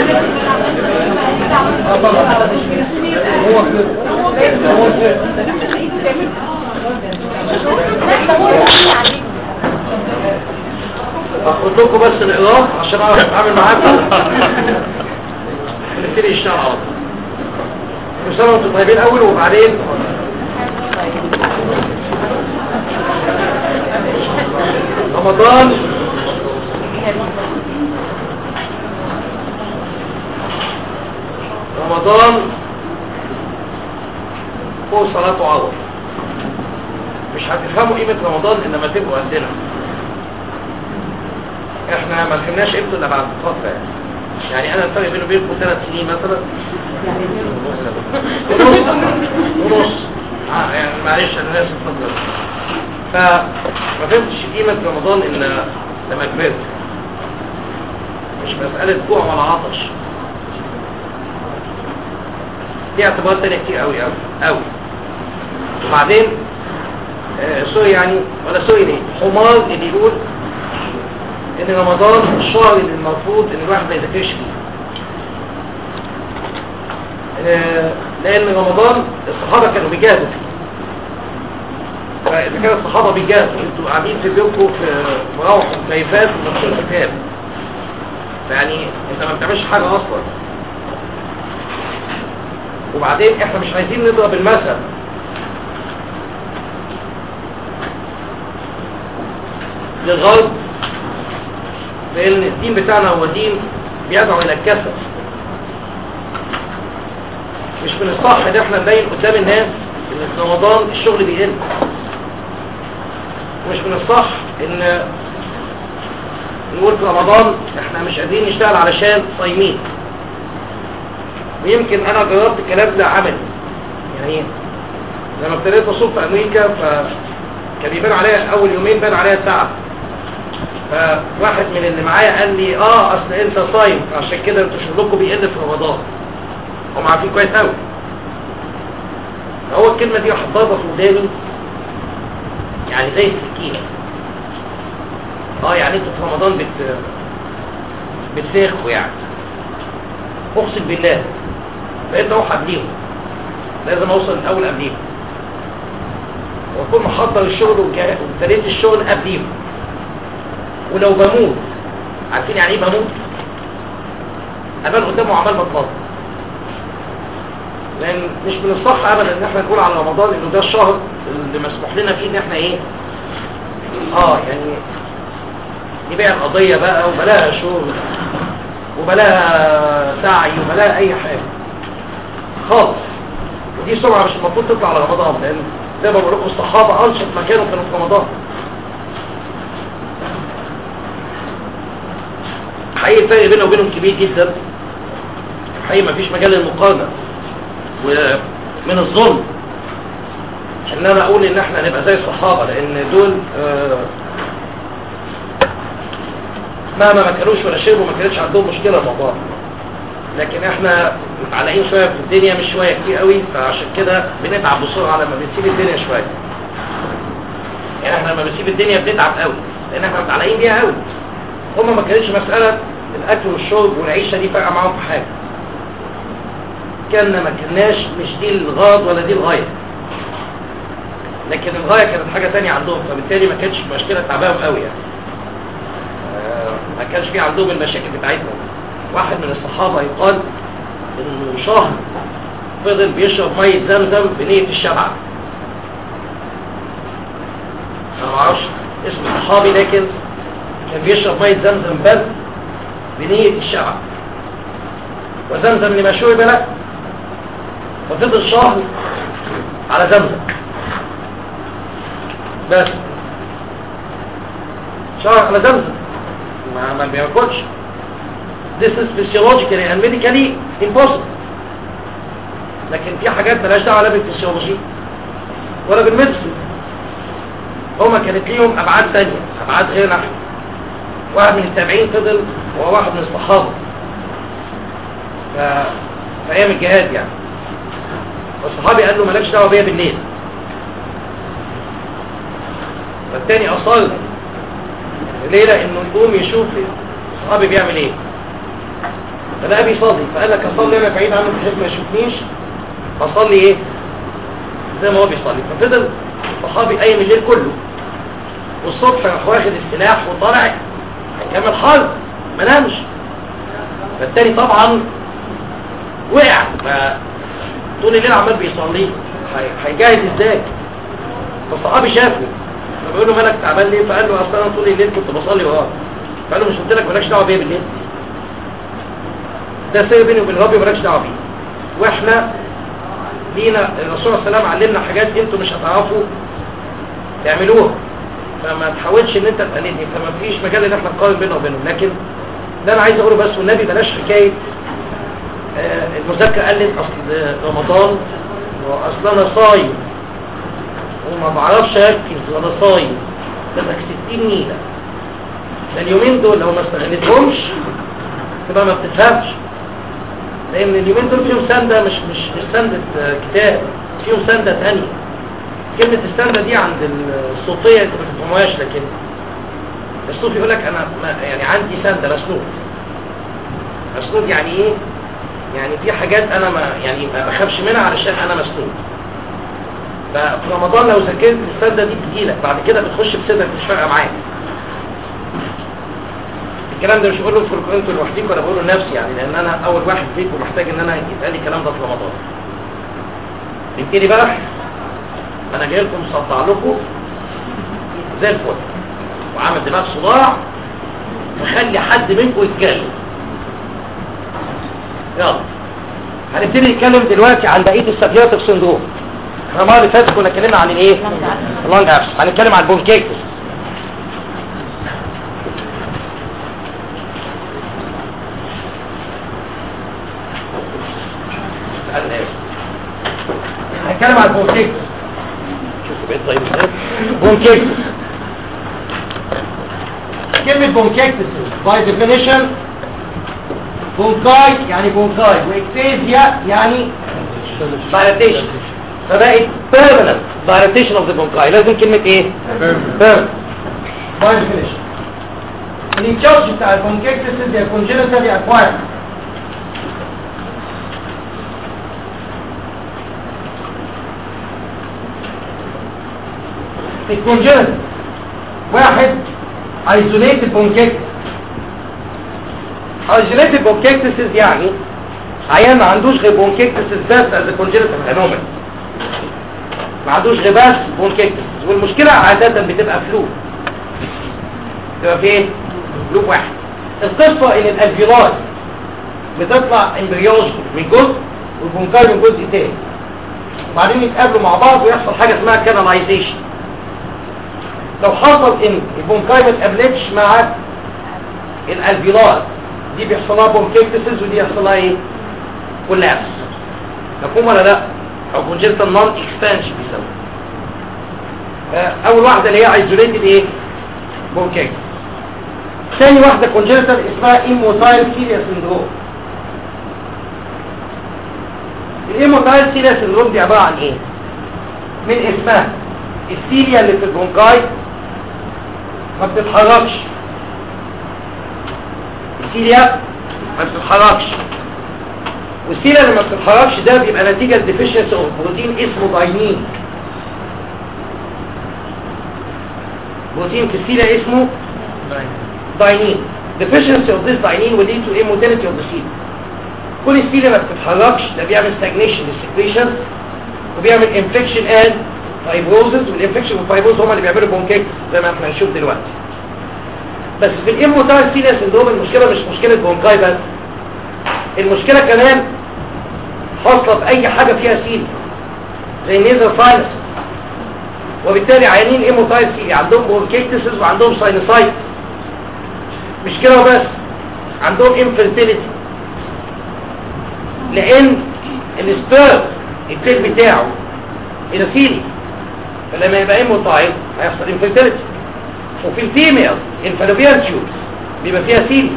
اه طبعا هو كده هو كده هاخد لكم بس الاضافه عشان اعرف اتعامل معاكم نبتدي نشتغل على طول كل سنه وانتم طيبين الاول وبعدين رمضان رمضان فوق صلاة وعوض مش هتفهموا قيمة رمضان إنما تبقوا قدنا احنا ما فهمناش قيمته الا بعد فترة يعني يعني انا الفرق بيني وبينكم ثلاث سنين مثلا ونص ونص آه يعني معلش انا اسف اتفضل فما فهمتش قيمة رمضان ان لما كبرت مش مسألة جوع ولا عطش دي اعتبارات تانية كتير قوي قوي قوي وبعدين آه سوري يعني ولا سوري ليه حمار اللي يقول ان رمضان الشهر اللي المفروض ان الواحد ما يذاكرش فيه آه لان رمضان الصحابة كانوا بيجاهدوا فيه فاذا كان الصحابة بيجاهدوا انتوا قاعدين في بيوتكم في مراوح وكيفات ومكتوب كتاب يعني انت ما بتعملش حاجة اصلا وبعدين احنا مش عايزين نضرب المثل للغرب لان الدين بتاعنا هو دين بيدعو الى الكسل مش من الصح ان احنا نبين قدام الناس ان في رمضان الشغل بيقل مش من الصح ان نقول في رمضان احنا مش قادرين نشتغل علشان صايمين ويمكن انا جربت الكلام ده عملي يعني لما ابتديت اصوم في امريكا فكان بيبان عليا اول يومين بان عليا تعب فواحد من اللي معايا قال لي اه اصل انت صايم عشان كده انتوا شغلكم بيقل في رمضان هم عارفين كويس قوي هو الكلمه دي حطها في وداني يعني زي السكينه اه يعني انتوا في رمضان بت بتساخوا يعني اقسم بالله بقيت اروح قبليهم لازم اوصل الاول قبليهم واكون محضر الشغل وابتديت الشغل قبليهم ولو بموت عارفين يعني ايه بموت ابان قدامه عمال بطلط لان مش من الصح ابدا ان احنا نقول على رمضان انه ده الشهر اللي مسموح لنا فيه ان احنا ايه اه يعني نبيع القضية بقى وبلاها شغل وبلاها سعي وبلاها اي حاجة خالص ودي سرعة مش المفروض تطلع على رمضان لان زي ما بقول لكم الصحابة انشط مكانهم كانوا في رمضان حقيقي الفرق بينه وبينهم كبير جدا حقيقي مفيش مجال للمقارنة ومن الظلم ان انا اقول ان احنا نبقى زي الصحابة لان دول آه مهما ما كانوش ولا شربوا ما كانتش عندهم مشكلة الموضوع لكن احنا متعلقين شوية في الدنيا مش شوية كتير قوي فعشان كده بنتعب بسرعة لما بنسيب الدنيا شوية يعني احنا لما بنسيب الدنيا بنتعب قوي لان احنا متعلقين بيها قوي هما ما كانتش مسألة الاكل والشرب والعيشة دي فارقة معاهم في حاجة كان ما كناش مش دي الغرض ولا دي الغاية لكن الغاية كانت حاجة تانية عندهم فبالتالي ما كانتش مشكلة تعباهم قوي يعني ما كانش في عندهم المشاكل بتاعتنا واحد من الصحابة يقال انه شهر فضل بيشرب مية زمزم بنية الشبع انا ما اعرفش اسم صحابي لكن كان بيشرب مية زمزم بس بنية الشبع وزمزم لما شرب لا ففضل شهر على زمزم بس شهر على زمزم ما ما بياكلش this is physiologically and medically impossible لكن في حاجات مالهاش دعوه لا بالفسيولوجي ولا بالميديسن هما كانت ليهم ابعاد ثانيه ابعاد غير نحن واحد من التابعين فضل وهو واحد من الصحابه ف... في ايام الجهاد يعني والصحابي قال له مالكش دعوه بيا بالليل فالتاني اصر ليه لانه يقوم يشوف الصحابي بيعمل ايه فلقى بيصلي فقال لك اصلي انا بعيد عنه بحيث ما يشوفنيش فصلي ايه زي ما هو بيصلي ففضل الصحابي قايم الليل كله والصبح راح واخد السلاح وطالع هيكمل حرب ما نامش فالتاني طبعا وقع فطول الليل عمال بيصلي هي- هيجاهد ازاي فالصحابي شافه فبيقول له مالك تعبان ليه فقال له اصل انا طول الليل كنت بصلي وراه فقال له مش قلت لك مالكش دعوه بيا بالليل ده سر بيني وبين ربي مالكش دعوه بيه واحنا لينا الرسول صلى الله عليه وسلم علمنا حاجات انتوا مش هتعرفوا تعملوها فما تحاولش ان انت تقلدني فما فيش مجال ان احنا نقارن بيننا وبينهم لكن ده انا عايز اقوله بس والنبي بلاش حكايه آه، المذاكره قلت اصل رمضان واصل انا صايم وما بعرفش اركز وانا صايم تبقى 60 نيله ده اليومين دول لو ما استغلتهمش تبقى ما بتفهمش لان اليومين دول فيهم سنده مش مش مش سنده آه، كتاب فيهم سنده ثانيه كلمه السنده دي عند الصوفيه انت ما تفهمهاش لكن الصوفي يقول لك انا ما- يعني عندي سنده مسنود مسنود يعني ايه يعني في حاجات انا ما يعني ما بخافش منها علشان انا مسنود ففي رمضان لو ذاكرت السنده دي بتجيلك بعد كده بتخش بصدرك مش فارقه معاك الكلام ده مش بقوله في انتوا لوحديكم ولا بقوله لنفسي يعني لان انا اول واحد فيكم محتاج ان انا يتقال لي الكلام ده في رمضان نبتدي بقى انا جاي لكم مصدع لكم زي الفل وعامل دماغ صداع مخلي حد منكم يتكلم يلا هنبتدي نتكلم دلوقتي عن بقيه السبياتيك سندروم احنا المره اللي فاتت كنا اتكلمنا عن الايه اللونج ابس هنتكلم عن البونكيكتس هنتكلم عن البونكيكتس شوفوا بقيت طيب ازاي بونكيكتس كلمة بونكيكتس باي ديفينيشن بونكاي يعني بونكاي واكتيزيا يعني dilatation فبقت permanent dilatation of the bronchi لازم كلمة ايه؟ permanent by definition الانكيوز بتاع البونكيكتس هي congenitally acquired الكونجنت واحد isolated bronchitis isolated bronchitis يعني عيان ما عندوش غير bronchitis بس as a congenital phenomenon ما عندوش غير بس bronchitis والمشكلة عادة بتبقى فلو بتبقى في ايه؟ فلو واحد القصة ان الالفيولات بتطلع امبريوز من جزء والبونكاي من جزء تاني وبعدين يتقابلوا مع بعض ويحصل حاجة اسمها كاناليزيشن لو حصل ان البونكاي ما اتقابلتش مع الالفيولات دي بيحصل لها بونكيكتسز ودي يحصل لها ايه كولابس مفهوم ولا لا او كونجنتال نون اكسبانشن بيسموها آه، اول واحده اللي هي ايزوليتد ايه بونكيكتس ثاني واحده كونجنتال اسمها ايموتايل سيريا سندروم الايموتايل سيريا سندروم دي عباره عن ايه من اسمها السيليا اللي في البونكاي ما بتتحركش السيليا ما بتتحركش والسيليا اللي ما بتتحركش ده بيبقى نتيجة ديفيشنس اوف بروتين اسمه داينين بروتين في السيليا اسمه داينين deficiency of this dynine will lead to immotility of the cell كل السيليا ما بتتحركش ده بيعمل stagnation للسكريشن وبيعمل infection and fibrosis والانفكشن والفايبروز هما اللي بيعملوا بونكيك زي ما احنا هنشوف دلوقتي بس في الاموتايل سيليا سندروم المشكله مش مشكله بونكاي بس المشكله كمان حاصله في اي حاجه فيها سيل زي النيزل ساينس وبالتالي عيانين ايموتايل سيليا عندهم بونكيكتسز وعندهم ساينوسايت مش كده وبس عندهم انفيرتيليتي لان السبيرم التيل بتاعه الى فلما يبقى ايموتايل هيحصل انفيرتيليتي وفي الفيميل الفالوبيان تيوبس بيبقى فيها سيلي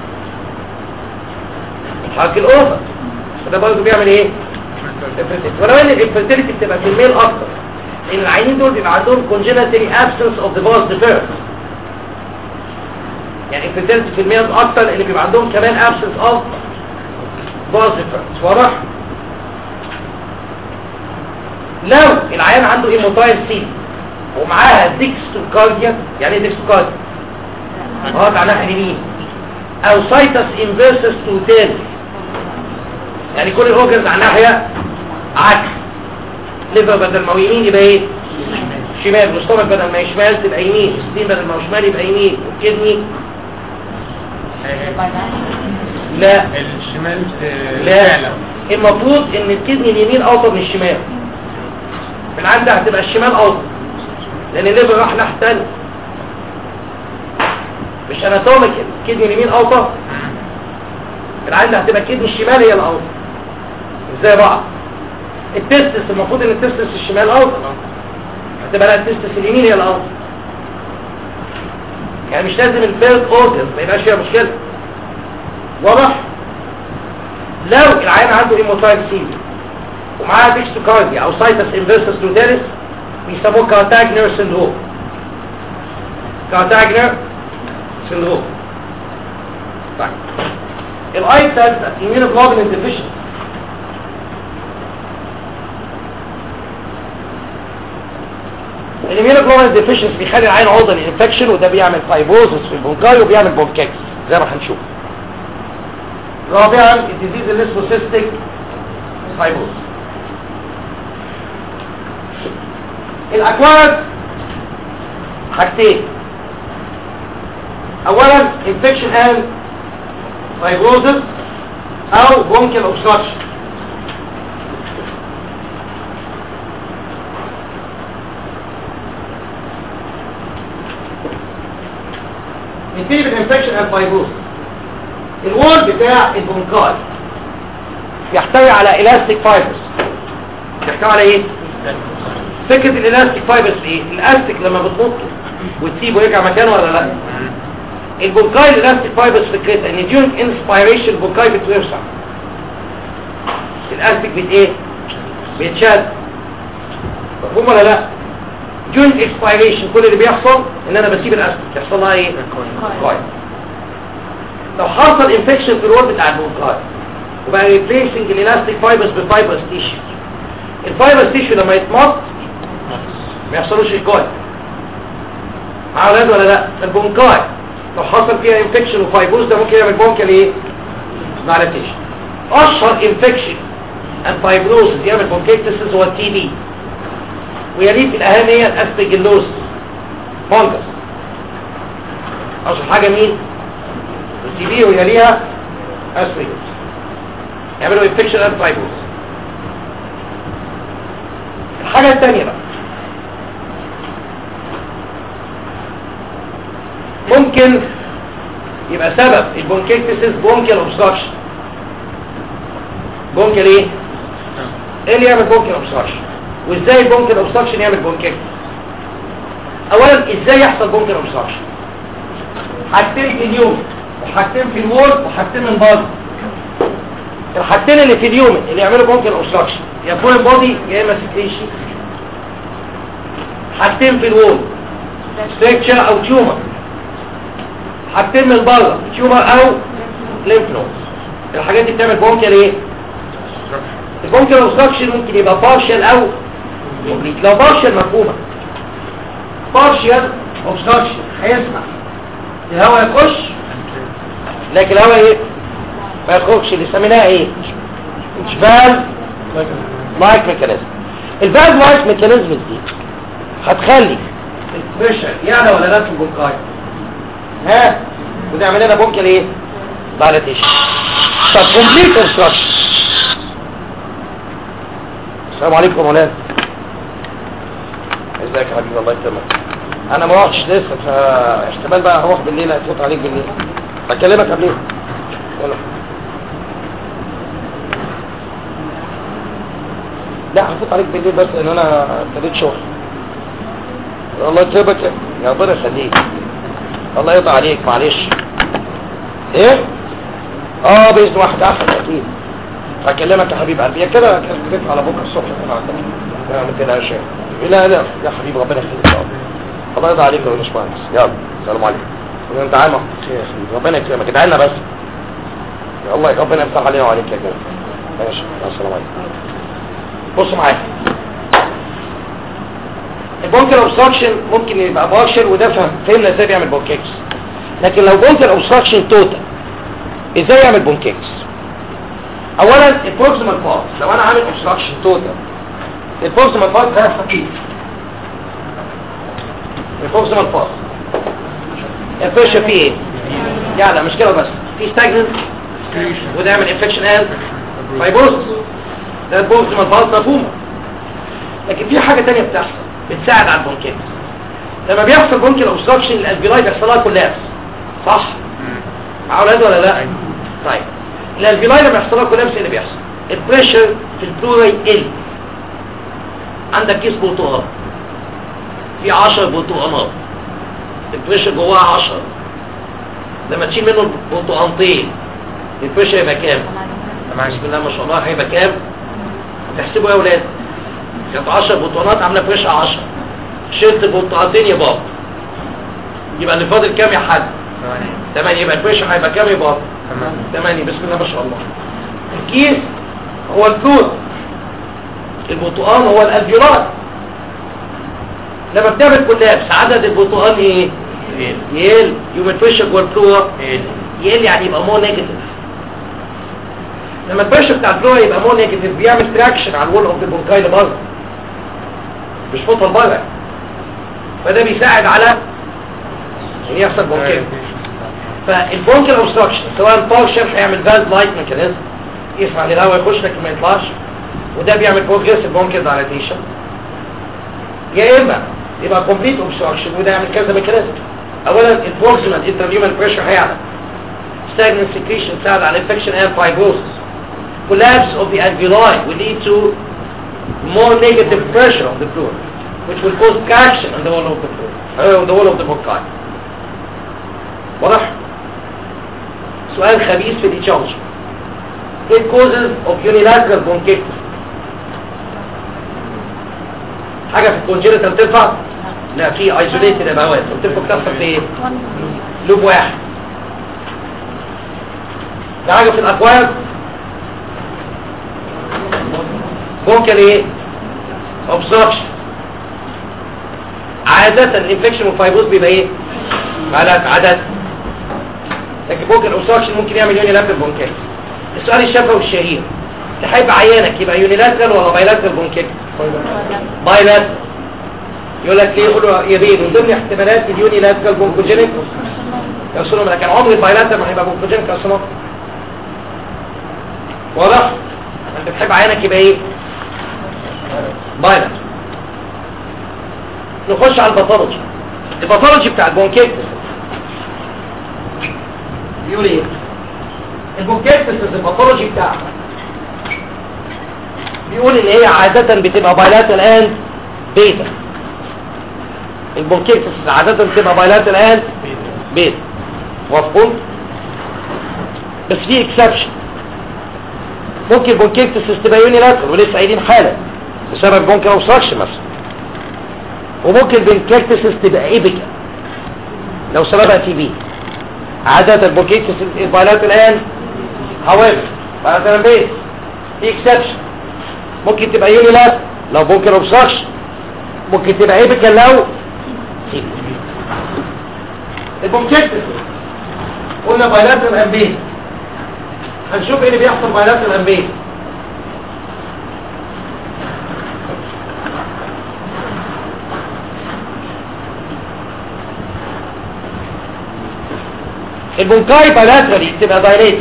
الحرك الاوفر فده برضه بيعمل ايه infertility. ولو ان الانفيرتيليتي بتبقى في الميل اكتر لان العينين دول بيبقى عندهم congenital absence of the vas deferens يعني infertility في الميل اكتر لان بيبقى عندهم كمان absence of باز ديفرنس واضح لو العيان عنده ايموتايل سي ومعاها ديكستوكارديا يعني ايه ديكستوكارديا اه على ناحيه اليمين او سايتس انفيرسس توتال يعني كل الاورجنز على ناحيه عكس ليفر بدل ما هو يمين يبقى ايه شمال والسtomach بدل ما شمال تبقى يمين السين بدل ما هو شمال يبقى يمين والكدني لا الشمال آه، لا فعلا. المفروض ان الكدني اليمين اوطى من الشمال في العام ده هتبقى الشمال اوطى لان الليفر راح ناحيه ثانيه مش اناتوميك الكدني اليمين اوطى في العام ده هتبقى الكدني الشمال هي الاوطى ازاي بعض التستس المفروض ان التستس الشمال اوطى هتبقى لا التستس اليمين هي الاوطى يعني مش لازم الفيرد اوردر ما يبقاش فيها مشكله واضح لو العيان عنده هيموتايب سي ومعاه ديكستوكارديا او سايتس انفيرسس لوديريس بيسموه كارتاجنر سندروم كارتاجنر سندروم طيب الاي سيلز immunoglobulin deficiency الاميونوجلوبولين ديفيشنسي بيخلي العين عرضه للانفكشن وده بيعمل فايبروزس في البونكاي وبيعمل بونكاكس زي ما هنشوف رابعا الديزيز اللي اسمه سيستيك فايبروز الاكواد حاجتين اولا انفكشن اند فايبروزس او بونكال اوبستراكشن نبتدي بالانفكشن اند فايبروزس الوول بتاع البونكاي يحتوي على الاستيك فايبرز يحتوي على ايه فكره الالاستيك فايبرز ايه الاستيك لما بتنطه وتسيبه يرجع مكانه ولا لا البونكاي الالاستيك فايبرز فكرتها ان during inspiration البونكاي بتوسع الاستيك بت ايه بيتشد مفهوم ولا لا during expiration كل اللي بيحصل ان انا بسيب الاستيك يحصل لها ايه كويس لو حصل انفكشن في الوول بتاع البونكاي وبقى ريبليسنج الالاستيك فايبرز بفايبرز تيشو الفايبرز تيشو لما يتمط ما يحصلوش الكويل مع اولاد ولا لا البونكاي لو حصل فيها انفكشن وفايبروز ده ممكن يعمل بونكال ايه دايلاتيشن اشهر انفكشن and fibrosis يعمل بونكيكتسس هو التي بي ويليه في الاهم هي الاستيجلوس فونجس اشهر حاجه مين التي بي ويليها استيجلوس يعملوا انفكشن and fibrosis الحاجه الثانيه بقى ممكن يبقى سبب البونكيكتسس بونكيال اوبستراكشن بونكيال ايه ايه اللي يعمل بونكيال اوبستراكشن وازاي البونكيال اوبستراكشن يعمل بونكيكتس اولا ازاي يحصل بونكيال اوبستراكشن حاجتين في اليوم وحاجتين في الوول وحاجتين من بره الحاجتين اللي في اليوم اللي يعملوا بونكيال اوبستراكشن يا فول بودي يا اما سكريشن حاجتين في الوول ستريكتشر او تيومر حاجتين من بره تيومر او ليمف نودز الحاجات دي بتعمل بونكيال ايه البونكيال اوبستراكشن ممكن يبقى بارشال او complete. لو بارشال مفهومه بارشال اوبستراكشن هيسمع الهواء يخش لكن الهواء ايه ما يخرجش اللي سميناها ايه فالف لايك ميكانيزم الفالف لايك ميكانيزم دي هتخلي البريشر يعلى ولا لا في البونكاي ها وده يعمل لنا بونكل ايه دايلاتيشن طب كومبليت اوبستراكشن السلام عليكم يا مولانا ازيك يا حبيبي الله يسلمك انا ما رحتش لسه فاحتمال بقى هروح بالليل افوت عليك بالليل بكلمك قبلين يلا لا هفوت عليك بالليل بس لان انا ابتديت شغل الله يكرمك يا ربنا يخليك الله يرضى عليك معلش ايه اه باذن واحد احد اكيد هكلمك يا حبيب قلبي يا كده كده على بكره الصبح كده عندك لا ما تقلقش لا لا يا حبيبي ربنا يخليك يا رب الله يرضى عليك يا باشمهندس يلا السلام عليكم انت عامل خير يا حبيبي ربنا يكرمك ادعي لنا بس الله ربنا يفتح علينا وعليك يا جماعه ماشي مع السلامه عليكم بصوا معايا البونكر اوبستراكشن ممكن يبقى بارشل وده فهم فهمنا ازاي بيعمل بونكيكس لكن لو بونكر اوبستراكشن توتال ازاي يعمل بونكيكس اولا البروكسيمال بارت لو انا عامل اوبستراكشن توتال البروكسيمال بارت هيحصل ايه البروكسيمال بارت البريشر فيه ايه يعني مش كده بس في ستاجننت وده يعمل انفكشن اند فايبروسس ده البروكسيمال بارت مفهومه لكن في حاجه تانية بتحصل بتساعد على البونكيتس لما بيحصل بونكيال اوبستراكشن الالفيولاي بيحصل لها كولابس صح مع اولاد ولا لا طيب الالفيولاي لما يحصل لها كولابس ايه اللي بيحصل البريشر في البلورا يقل عندك كيس برتقال في 10 برتقانات البريشر جواها 10 لما تشيل منه برتقانتين البريشر يبقى كام بسم الله ما شاء الله هيبقى كام تحسبوا يا اولاد كانت 10 برتقانات عامله بريشر 10 شلت برتقانتين يا بابا يبقى اللي فاضل كام يا حاج 8 يبقى البريشر هيبقى كام يا بابا 8 بسم الله ما شاء الله الكيس هو الفلوس البرتقال هو الالفيولار لما بتعمل كولابس عدد البرتقال ايه يقل يوم البريشر جوه الفلورا يقل يعني يبقى مور نيجاتيف لما البريشر بتاع الفلورا يبقى مور نيجاتيف بيعمل تراكشن على الوول اوف البونكاي لبره مش فوطه لبره فده بيساعد على ان يحصل بونكيل فالبونكيل اوبستراكشن سواء بارشل هيعمل فالف لايت ميكانيزم يسمع للهواء يخش لكن ما يطلعش وده بيعمل بروجريسيف بونكيل دايليتيشن يا اما يبقى كومبليت اوبستراكشن وده يعمل كذا ميكانيزم اولا البروكسيمال انترنيومال بريشر هيعلى stagnant secretion تساعد على infection and fibrosis collapse of the alveoli will lead to more negative pressure on the fluid which will cause traction on the wall of the fluid uh, on the wall of the bronchi واضح سؤال خبيث في الإيتشارج ايه causes of unilateral bronchitis حاجة في الكونجينيتال تنفع لا في ايزوليتد ابوات قلت لكم بتحصل في ايه لوب واحد ده حاجة في الاكواد ممكن ايه obstruction عادة الانفكشن والفايبروز بيبقى ايه عادة عادة لكن ممكن obstruction ممكن يعمل يونيلاترال بونكيت السؤال الشفوي الشهير تحب عيانك يبقى يونيلاترال ولا بايلاترال بونكيت بايلاترال يقول لك ليه يقولوا يا بيه من ضمن احتمالات اليونيلاترال بونكوجينيك كارسينوما لكن عمر البايلاترال ما هيبقى بونكوجينيك كارسينوما واضح انت بتحب عينك يبقى ايه بايلاترال نخش على الباثولوجي الباثولوجي بتاع البونكيكتس بيقول ايه البونكيكتس الباثولوجي بتاعها بيقول ان هي عادة بتبقى بايلاترال اند بيتا البونكيكتس عادة بتبقى بايلاترال اند بيتا مفهوم بس في اكسبشن ممكن البونكيكتس تبقى يونيلاترال ولسه قايلين حاله بسبب بونكر اوبستراكشن مثلا وممكن البونكيكتس تبقى ايبيكا لو سببها تي بي عادة البونكيكتس البايلاترال اند however بايلاترال بيتا في اكسبشن ممكن تبقى يونيلاترال لو بونكر اوبستراكشن ممكن تبقى ايبيكا لو تي بي البونكيكتس قلنا بايلاترال امبين هنشوف ايه اللي بيحصل بايلاترال امبين البونكاي بايلاترالي تبقى دايريت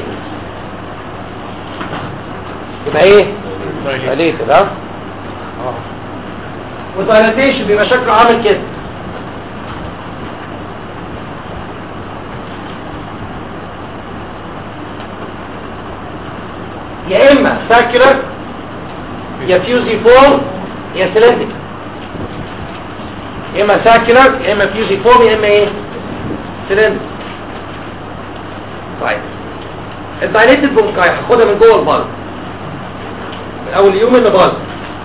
يبقى ايه دايريت ها والدايلاتيشن بيبقى شكله عامل كده يا اما ساكولار يا فيوزي فورم يا سلندك يا اما ساكولار يا اما فيوزي فورم يا اما ايه سلندك طيب الدايليتد بونكاي هاخدها من جوه البلد من اول يوم اللي بلد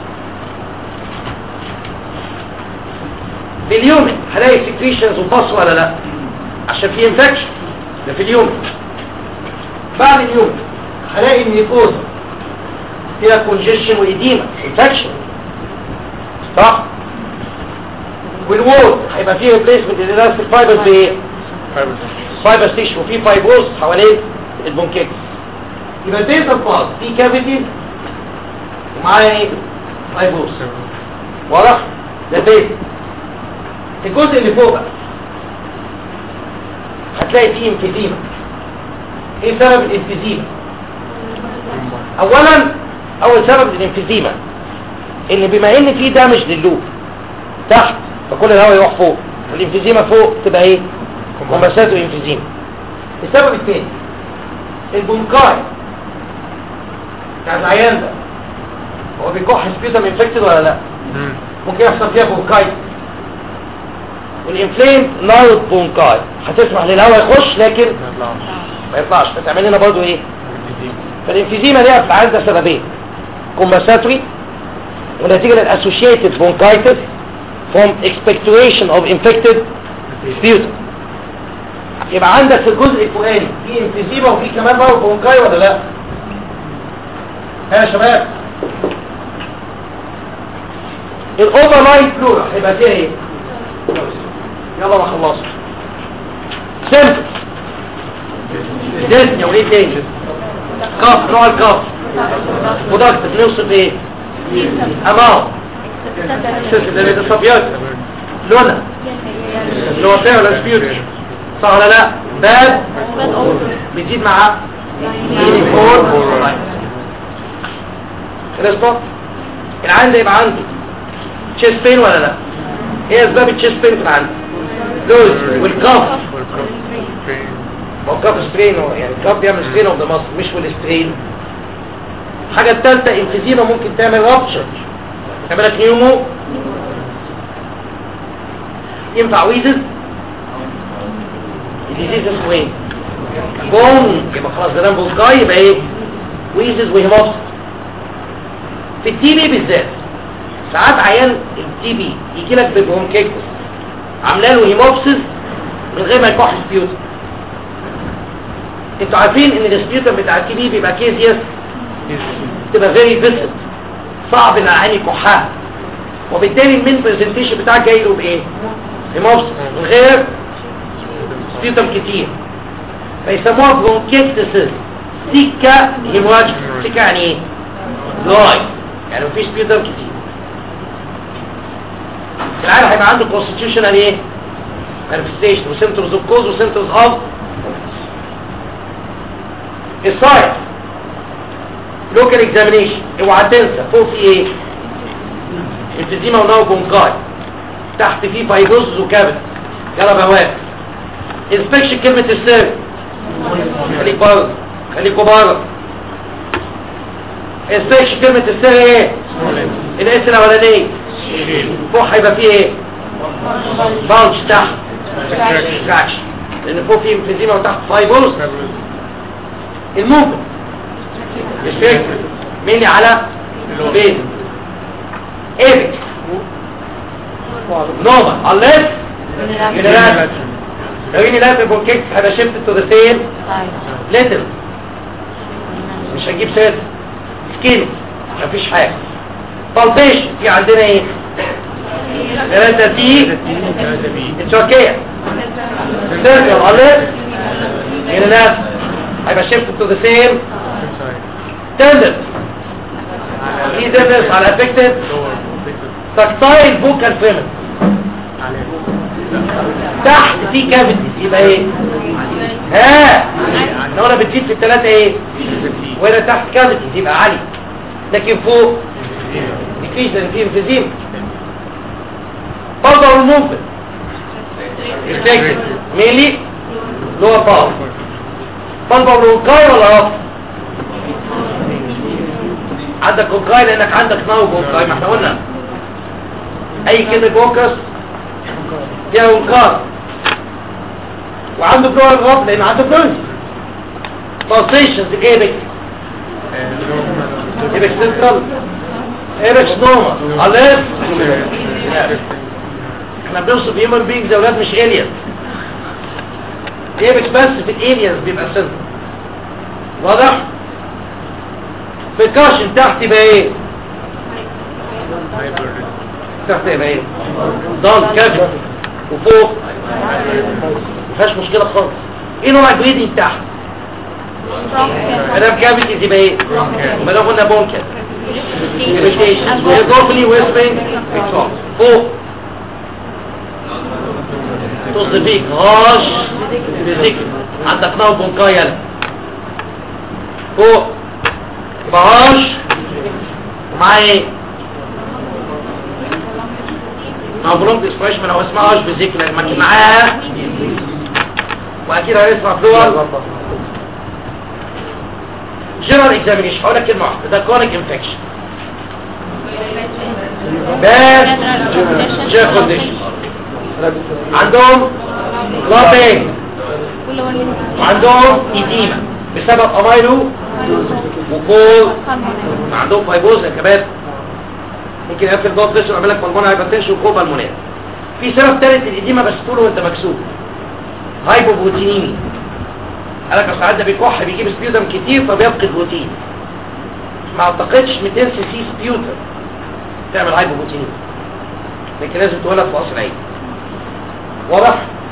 باليوم هلاقي سكريشنز وبص ولا لا عشان في انفكشن ده في اليوم بعد اليوم هلاقي الميكوزا فيها كونجيشن وإديمة انفكشن صح والوول هيبقى فيه ريبليسمنت الالاستيك فايبرز بايه فايبر ستيشن وفي فايبروز حوالين البونكيتس يبقى الديتا باس في كافيتي ومعايا ايه فايبروز واضح ده الديتا الجزء اللي فوق بقى هتلاقي فيه انفيزيما ايه سبب الانفيزيما اولا اول سبب الانفيزيما ان بما ان في دامج لللوب تحت فكل الهواء يروح فوق والانفيزيما فوق تبقى ايه كومباسات وانفيزيما السبب الثاني البونكاي بتاع العيان ده هو بيكح سبيتم انفكتد ولا لا ممكن يحصل فيها بونكاي والانفلام نارد بونكاي هتسمح للهواء يخش لكن ما يطلعش فتعمل لنا برضه ايه فالانفيزيما ليها في العيان ده سببين كومباساتوري ونتيجة للاسوشيتد bronchitis from expectoration of infected sputum يبقى عندك في الجزء الفوقاني في انفيزيما وفي كمان بقى برونكاي ولا لا ها يا شباب الاوفر لاين بلورا هيبقى فيها ايه يلا ما خلصت سيمبل ديسنيا وليه تاني كاف نوع الكاف ودكت بنوصف ايه امام سلسلة الصبيات لونها اللي هو فيها ولا سبيوت صح ولا لا باد بتزيد مع فور خلصت العين ده يبقى عنده تشيست بين ولا لا ايه اسباب التشيست بين في العين لوز والكاف ما هو كاف سترين هو يعني الكاف بيعمل سترين اوف ذا مصر مش والسترين الحاجه الثالثه انفيزيما ممكن تعمل رابشر تعمل لك نيومو ينفع ويزز الديزيز اسمه ايه بون يبقى خلاص ده بولكاي يبقى ايه ويزز وهيموبس في التي بي بالذات ساعات عيان التي بي يجي لك ببرونكيتس عامله له هيموبسس من غير ما يكح سبيوتم انتوا عارفين ان السبيوتم بتاع التي بي بيبقى كيزيس تبقى فيري فيسد صعب ان العين يكحها وبالتالي المين برزنتيشن بتاعك جاي له بايه هيموبسس من غير سبيوتم كتير فيسموها برونكيتسس سيكا هيموراجيك سيكا يعني ايه دراي يعني مفيش سبيوتم كتير العيال هيبقى عنده constitutional ايه manifestation وسيمتومز اوف كوز وسيمتومز اوف السايت لوكال اكزامينيشن اوعى تنسى فوق في ايه انفيزيما وناو بونكاي تحت فيه فايبروز وكابت يلا بواب انسبكشن كلمة السر خليك بره خليكوا بره انسبكشن كلمة السر ايه الاس الاولانيه فوق هيبقى فيه ايه بانش تحت تراكشن لان فوق فيه انفيزيما وتحت فايبروز الموفمنت الفكر ميني على بين ايبك نوما على الليفت يونيلاترال لو يونيلاترال بونكيكس هيبقى شيفت تو ذا سيم ليتل مش هنجيب سير سكين مفيش حاجه بالبيشن في عندنا ايه ثلاثة تي التركية سيركل على الليفت يونيلاترال هيبقى شيفت تو ذا سيم تندر في ديفرنس على افكتد تكتايل فوكال فيمن تحت في كافيتي يبقى ايه ها لو انا بتزيد في الثلاثه ايه وهنا تحت كافيتي يبقى عالي لكن فوق مفيش لان في انفيزيم برضه الموفمنت ميلي لور باور طالبه بروكاي ولا رفض عندك كوكاي لانك عندك ناو كوكاي ما احنا قلنا اي كده بوكس فيها كوكاي وعنده بلور الغاب لان عنده بلورز pulsations جايبك جايبك سنترال ايركس نوما على احنا بنوصف هيومن بينجز يا اولاد مش الينز جايبك بس في الالينز بيبقى سنترال واضح بالكاشن تحت يبقى ايه تحت يبقى ايه ضل كافي وفوق مفيهاش مشكله خالص ايه نوع الجريدنج تحت مدام كافيتي تبقى ايه ما لو قلنا بونكر irritation ويجوفلي ويسبرينج فوق طز فيك هاش بذكر عندك نوع بونكاي يلا فوق يبقى هاش ومعاه ايه مع برونك اسبريشن لو اسمها هاش بذكر لما معاها واكيد هيسمع فلوال جنرال اكزامينيشن هقول لك كلمه واحده ده كرونيك انفكشن بس جير كونديشن عندهم لابين وعندهم ايديما بسبب امايلو وكول عندهم فايبوزا كمان ممكن يقفل الضغط بريشر يعمل لك بالمونة هايبرتنشن وكول بالمونات في سبب ثالث الايديما بس تقوله وانت مكسوف هايبوبروتينيمي قال لك اصل عندنا بيكح بيجيب سبيوتم كتير فبيفقد بروتين ما اعتقدش 200 سي سي سبيوتم تعمل هايبوبروتينيمي لكن لازم تولد في قصر العين واضح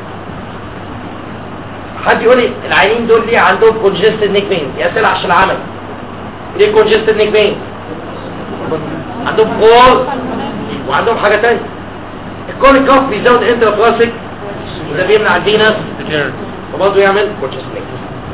حد يقول لي العينين دول ليه عندهم كونجستد نيك فين يا اسئله عشان العمل ليه كونجستد نيك فين عندهم كول وعندهم حاجه ثانيه الكوليك كاف بيزود انترا وده بيمنع الفينس فبرضه يعمل كونجستد نيك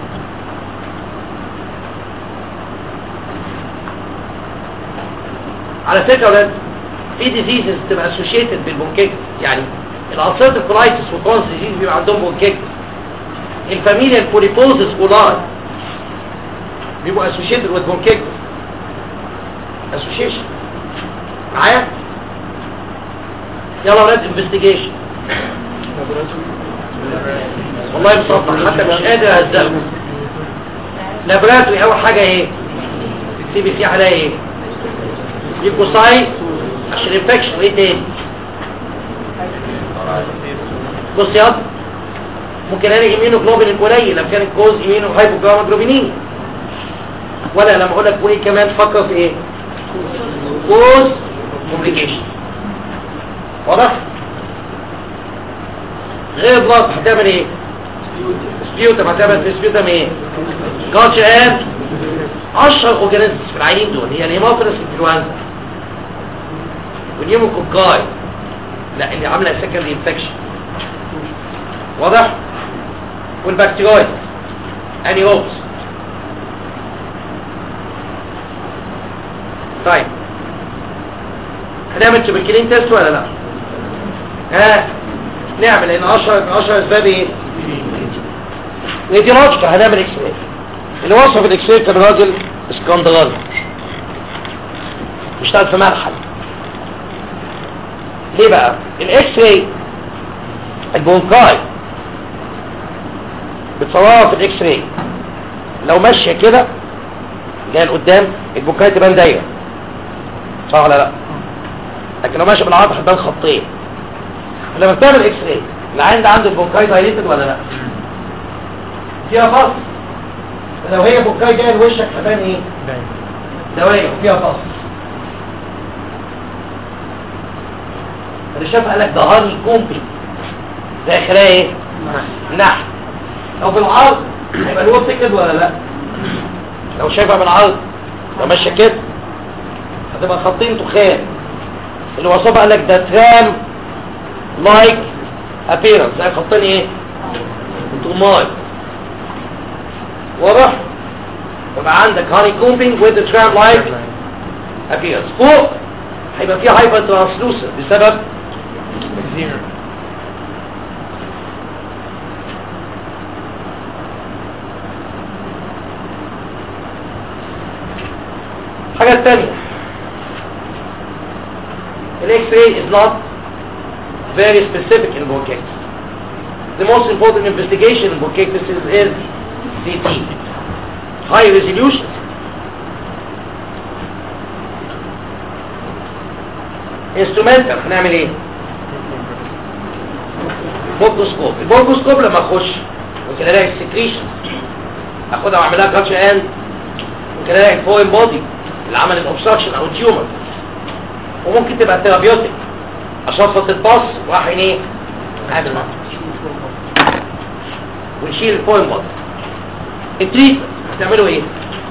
على فكره يا ولاد في ديزيزز تبقى اسوشيتد بالبونكيت يعني الالسيرتيف كولايتس والكونس ديزيز بيبقى عندهم بونكيت الفاميليا البوليبوزس اولار بيبقوا اسوشيتد وذ بونكيت اسوشيشن معايا يلا يا ولاد انفستيجيشن والله مصدق حتى مش قادر اهزقه لابراتوري اول حاجه ايه تكتبي فيها عليها ايه ليكوسايت عشان انفكشن وايه تاني بص يا ممكن الاقي ايمينو جلوبين قليل لو كان الكوز ايمينو هايبوجلوبينين ولا لما اقول لك وايه كمان فكر في ايه كوز كومبليكيشن واضح غير بلاط هتعمل ايه سبيوتم هتعمل في سبيوتم ايه كاتش ان اشهر اورجانيزمز في العينين دول هي الهيموفيلس انفلونزا والنيوموكوكاي لا اللي عامله سكندري انفكشن واضح والبكتيريا اني هوبس طيب هنعمل تبركلين تيست ولا لا ها نعمل لان اشهر اشهر اسباب ايه راديولوجيكال هنعمل اكس راي اللي وصف الاكس راي كان راجل اسكندراني بيشتغل في مرحل ليه بقى الاكس راي البونكاي بتصورها في الاكس راي لو ماشيه كده جايه لقدام البونكاي تبان دايره صح ولا لا لكن لو ماشيه بالعرض هتبان خطين لما بتعمل اكس راي العين ده عنده البونكاي دايليتد ولا لا فيها فصل لو هي بونكاي جايه لوشك هتبان ايه دواير وفيها فصل اللي شاف قال لك ده هاني كومبي ده اخرها ايه نحل لو بالعرض هيبقى الوقت كده ولا لا لو شايفها بالعرض لو ماشيه كده هتبقى خطين تخان اللي وصفها قال لك ده ترام لايك ابيرنس يعني خطين ايه طماي واضح يبقى عندك هاني كومبينج وذ ترام لايك ابيرنس فوق هيبقى فيه هايبر ترانسلوسر بسبب حاجة الثانية الاكس راي is not very specific in bronchitis the most important investigation in bronchitis is, is CT high resolution instrumental هنعمل ايه بوكوسكوب البوكوسكوب لما اخش ممكن الاقي السكريشن اخدها واعملها كاتش اند ممكن الاقي الفوين بودي اللي عمل الاوبستراكشن او التيومر وممكن تبقى ثيرابيوتيك عشان تتبص راح ايه عامل ونشيل الفويل بودي التريتمنت هتعملوا ايه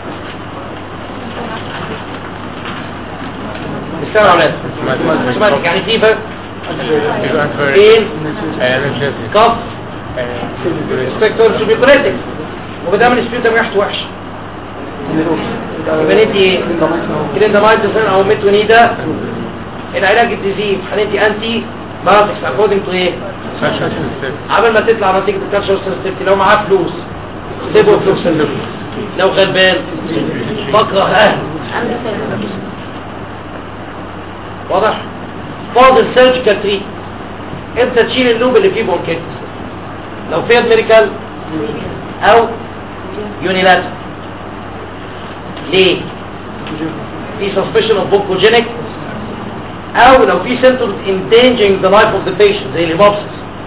استنى يا اولاد سمعتك يعني فيفر بين كف سبكتور سوبيكوليتك وبدأ من السبيوتم ريحته وحشه يبقى ندي كليندامايتسين او ميتونيدا العلاج الديزيز هندي انتي بايوتكس اكوردنج تو ايه قبل ما تطلع نتيجه الكالشر سنسيتيفيتي لو معاه فلوس سيبه فلوس لو غلبان بكره اهله واضح فاضل سيرجيكال تريت امتى تشيل اللوب اللي فيه بونكيتس لو فيها ميديكال او يونيلاتر ليه في suspicion of bronchogenic او لو في symptoms endangering the life of the patient زي الهيموبسيس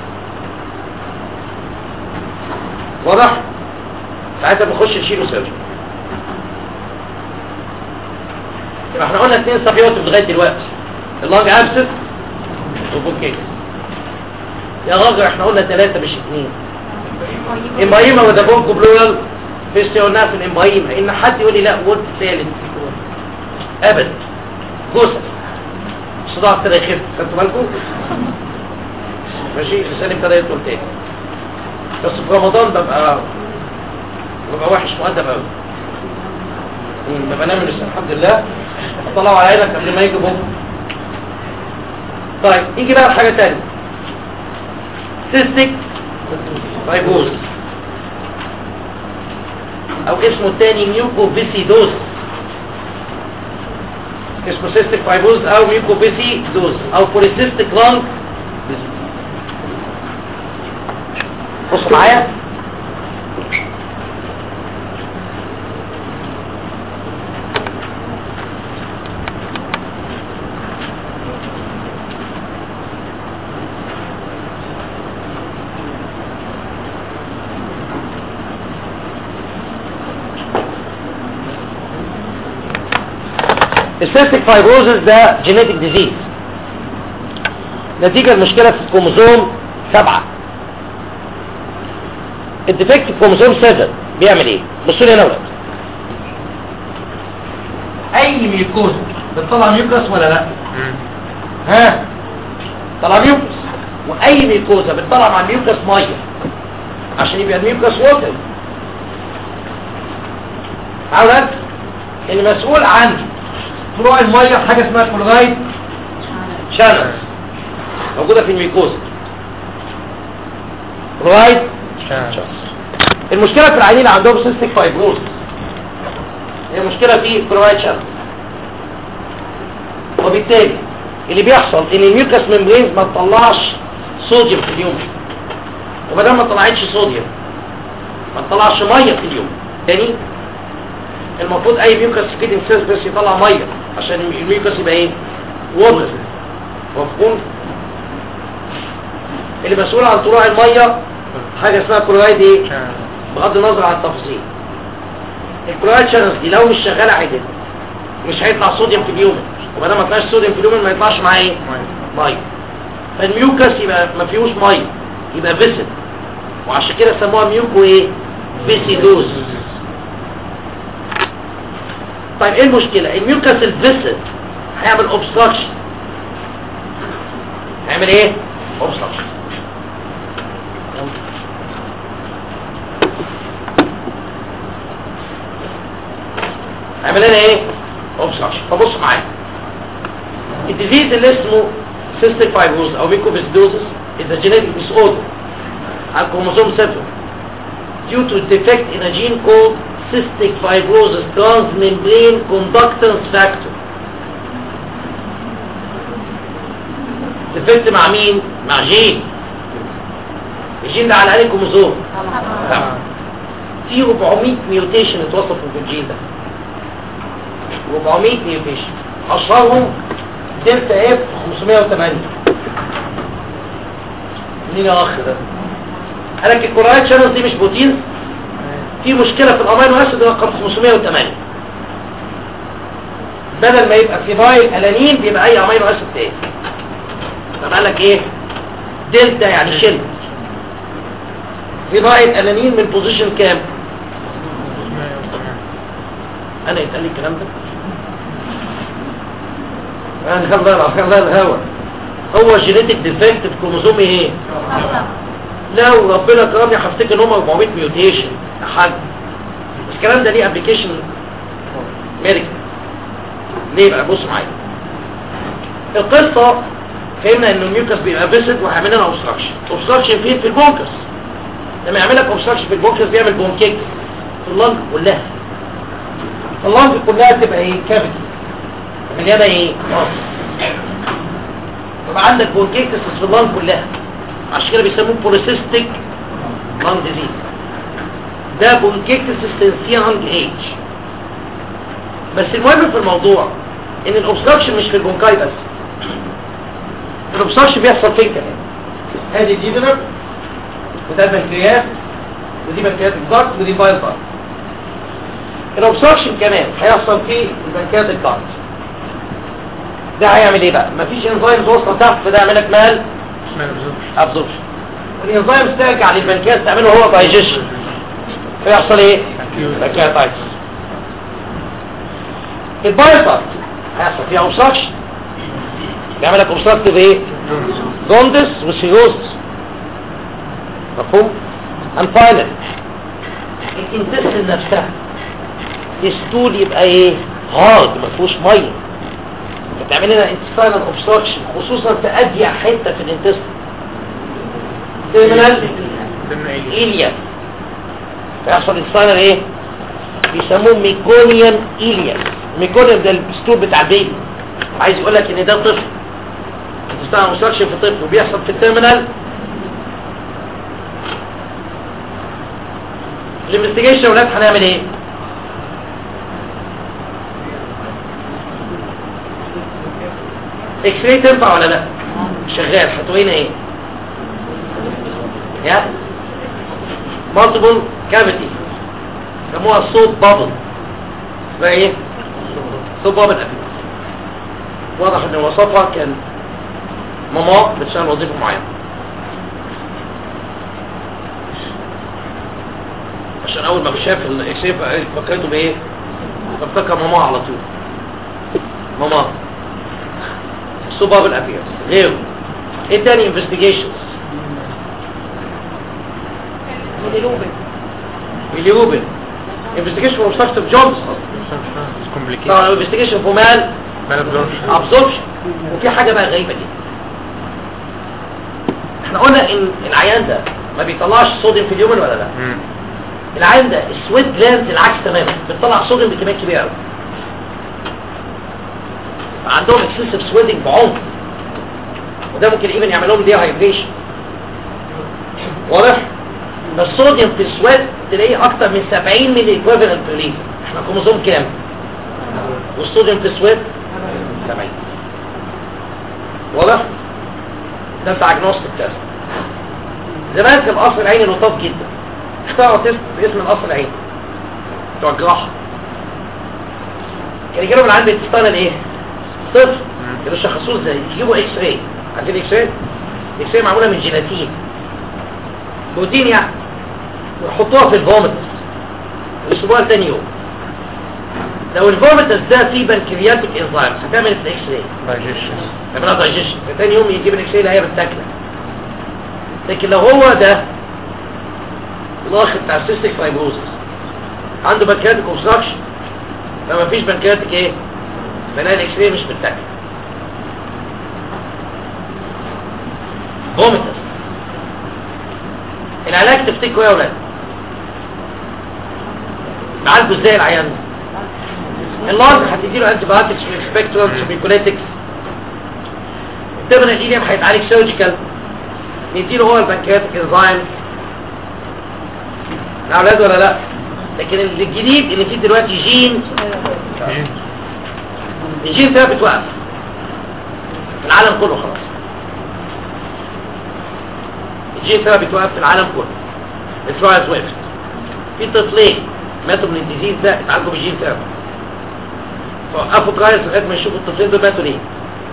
واضح ساعتها بنخش نشيله سيرجري يبقى احنا قلنا اثنين سابيوتيف لغايه دلوقتي اللانج ابسس وبونكيتس يا راجل احنا قلنا ثلاثه مش اثنين امبايما وده بونكو بلورال فيستي قلناها في الامبايما ان حد يقول لي لا وورد ثالث ابدا جثث الصداع ابتدى يخف خدتوا بالكم ماشي لساني ابتدى يطول تاني بس في رمضان ببقى ببقى وحش مؤدب قوي ببقى نام لسه الحمد لله طلعوا على عينك قبل ما يجي بكره طيب يجي بقى حاجه تانية سيستيك فايبوز او اسمه الثاني ميوكوفيسيدوز اسمه سيستيك فايبوز او ميوكوفيسيدوز او بوليسيستيك لانج بص معايا السيستيك فايبروزس ده جينيتك ديزيز نتيجة المشكلة في الكروموزوم سبعة الديفكت في كروموزوم 7 بيعمل ايه بصوا لي هنا يا ولاد اي ميوكوز بتطلع ميوكس ولا لا ها طلع ميوكس واي ميوكوزا بتطلع مع الميوكس ميه عشان يبقى الميوكس ووتر اولاد المسؤول عن طلوع الميه حاجه اسمها كلورايد شانلز موجوده في الميكوزا كلورايد المشكله في العيانين اللي عندهم سيستيك فايبروز هي مشكله في كلورايد شانلز وبالتالي اللي بيحصل ان الميوكس ممبرينز ما تطلعش صوديوم في اليوم وما دام ما طلعتش صوديوم ما تطلعش ميه في اليوم تاني المفروض اي ميوكس كيدنج سيلز بس يطلع ميه عشان الميوكس يبقى ايه ووتر مفهوم اللي مسؤول عن طلوع الميه حاجه اسمها كلورايد ايه بغض النظر عن التفاصيل الكلورايد شانلز دي لو مش شغاله عدل مش هيطلع صوديوم في اليوم وما دام ما طلعش صوديوم في اليوم ما يطلعش معاه ايه ميه فالميوكس يبقى ما فيهوش ميه يبقى فيسد وعشان كده سموها ميوكو ايه فيسيدوز طيب ايه المشكلة الميوكس الفيسد هيعمل اوبستراكشن هيعمل ايه اوبستراكشن هيعمل لنا ايه اوبستراكشن فبص معايا الديزيز اللي اسمه cystic fibrosis او mucoviscidosis is a genetic disorder على الكروموسوم 7 due to defect in a gene called cystic fibrosis transmembrane conductance factor defect مع مين؟ مع جين الجين ده على انهي كروموسوم؟ سبعة. في 400 ميوتيشن اتوصفوا في الجين ده 400 ميوتيشن اشهرهم دلتا اف 508 مين يا اخ ده؟ قالك الكورايت شانلز دي مش بروتين في مشكلة في الامينو اسيد رقم 508 بدل ما يبقى فينايل الانين بيبقى اي امينو اسيد تاني طب قال لك ايه دلتا يعني شل فينايل الانين من بوزيشن كام انا يتقال لي الكلام ده انا خلال خلال الهوا هو جينيتك ديفكت في كروموزوم ايه لو ربنا كرمني هفتكر ان هم 400 ميوتيشن يا حاج بس الكلام ده ليه ابلكيشن ميديكال ليه بقى بص معايا القصه فهمنا ان الميوكس بيبقى فيسد وهيعمل لنا اوبستراكشن اوبستراكشن فين في البونكس لما يعمل لك اوبستراكشن في البونكس بيعمل بونكيك في اللنج كلها اللنج كلها تبقى ايه كافيتي مليانه ايه مصر طبعا عندك بونكيكتس في اللنج كلها عشان كده بيسموه بوليسيستيك لانج ديزيز ده بونكيكتس سينسيانج ايج بس المهم في الموضوع ان الاوبستراكشن مش في البونكاي بس الاوبستراكشن بيحصل فين كمان ادي دي دينر وده البنكرياس ودي بنكرياس الضغط ودي بايل ضغط الاوبستراكشن كمان هيحصل في البنكرياس الضغط ده هيعمل ايه بقى مفيش انزيمز واصله تحت فده يعمل لك مال ابزوربشن والانزيمز ترجع للبنكرياس تعمله هو دايجيشن فيحصل ايه بنكرياتايتس البايل هيحصل فيها اوبستراكشن بيعمل لك اوبستراكتيف ايه جوندس وسيروزس مفهوم and finally الانتستين نفسها الستول يبقى ايه هارد ما فيهوش ميه فتعمل لنا intestinal obstruction خصوصا في اضيق حته في الانتستين terminal إيليا فيحصل intestinal ايه بيسموه ميكونيان إيليا ميكونيان ده الستول بتاع البيبي عايز يقول لك ان ده طفل intestinal obstruction في طفل وبيحصل في التيرمينال الانفستيجيشن يا ولاد هنعمل ايه اكس راي تنفع ولا لا شغال هتورينا ايه يا مالتيبل كافيتي سموها صوت بابل اسمها ايه صوت بابل ابي واضح ان وصفها كان ماما بتشتغل وظيفه معينه عشان اول ما بشاف الاكسيف فكرته بايه فافتكر ماما على طول ماما سوبابل ابيرس غيره ايه تاني انفستيجيشنز ميليوبن انفستيجيشن فور اوبستراكتيف جونز طبعا انفستيجيشن فور مال ابزوربشن وفي حاجه بقى غريبه جدا احنا قلنا ان العيان ده ما بيطلعش صوديوم في اليومن ولا لا العين ده السويت جلاند العكس تماما بتطلع صوديوم بكميات كبيره قوي عندهم اكسسيف سويدنج بعمق وده ممكن ايفن يعمل لهم دي هايدريشن واضح بس الصوديوم في السويت تلاقيه اكتر من 70 ملي ايكويفالنت بير لتر احنا كروموسوم كام والصوديوم في السويت 70 واضح ده بتاع اجنوستيك تيست زمان كان قصر العين لطاف جدا اختاروا تيست باسم القصر العين بتوع الجراحه كان يجيبوا من عند التستانة ايه طفل كانوا يشخصوه ازاي يجيبوا اكس راي عارفين اكس راي اكس راي معموله من جيلاتين بروتين يعني ويحطوها في الفوميتس ويسيبوها لتاني يوم لو الفوميتس ده فيه بنكرياتيك انزيمز هتعمل في الاكس راي تعملها دايجيشن فتاني يوم يجيب الاكس راي اللي هي بتاكله لكن لو هو ده الاخ بتاع السيستيك فايبروزس عنده بنكرياتيك اوبستراكشن فما فيش بنكرياتيك ايه بناء الاكس راي مش بتاكل فوميتس العلاج تفتكروا يا اولاد نعالجه ازاي العيان اللارج هتديله انتي بايوتكس سبيكترم سبيكوليتكس التبن الايليم هيتعالج سيرجيكال نديله هو البنكرياتيك انزيم يا اولاد ولا لا لكن الجديد اللي فيه دلوقتي جين الجين ثابت وقف في العالم كله خلاص الجين ثابت وقف في العالم كله الترايلز وقفت في طفلين ماتوا من الديزيز ده اتعالجوا بالجين ثابت وقفوا ترايلز لغايه ما يشوفوا الطفلين دول ماتوا ليه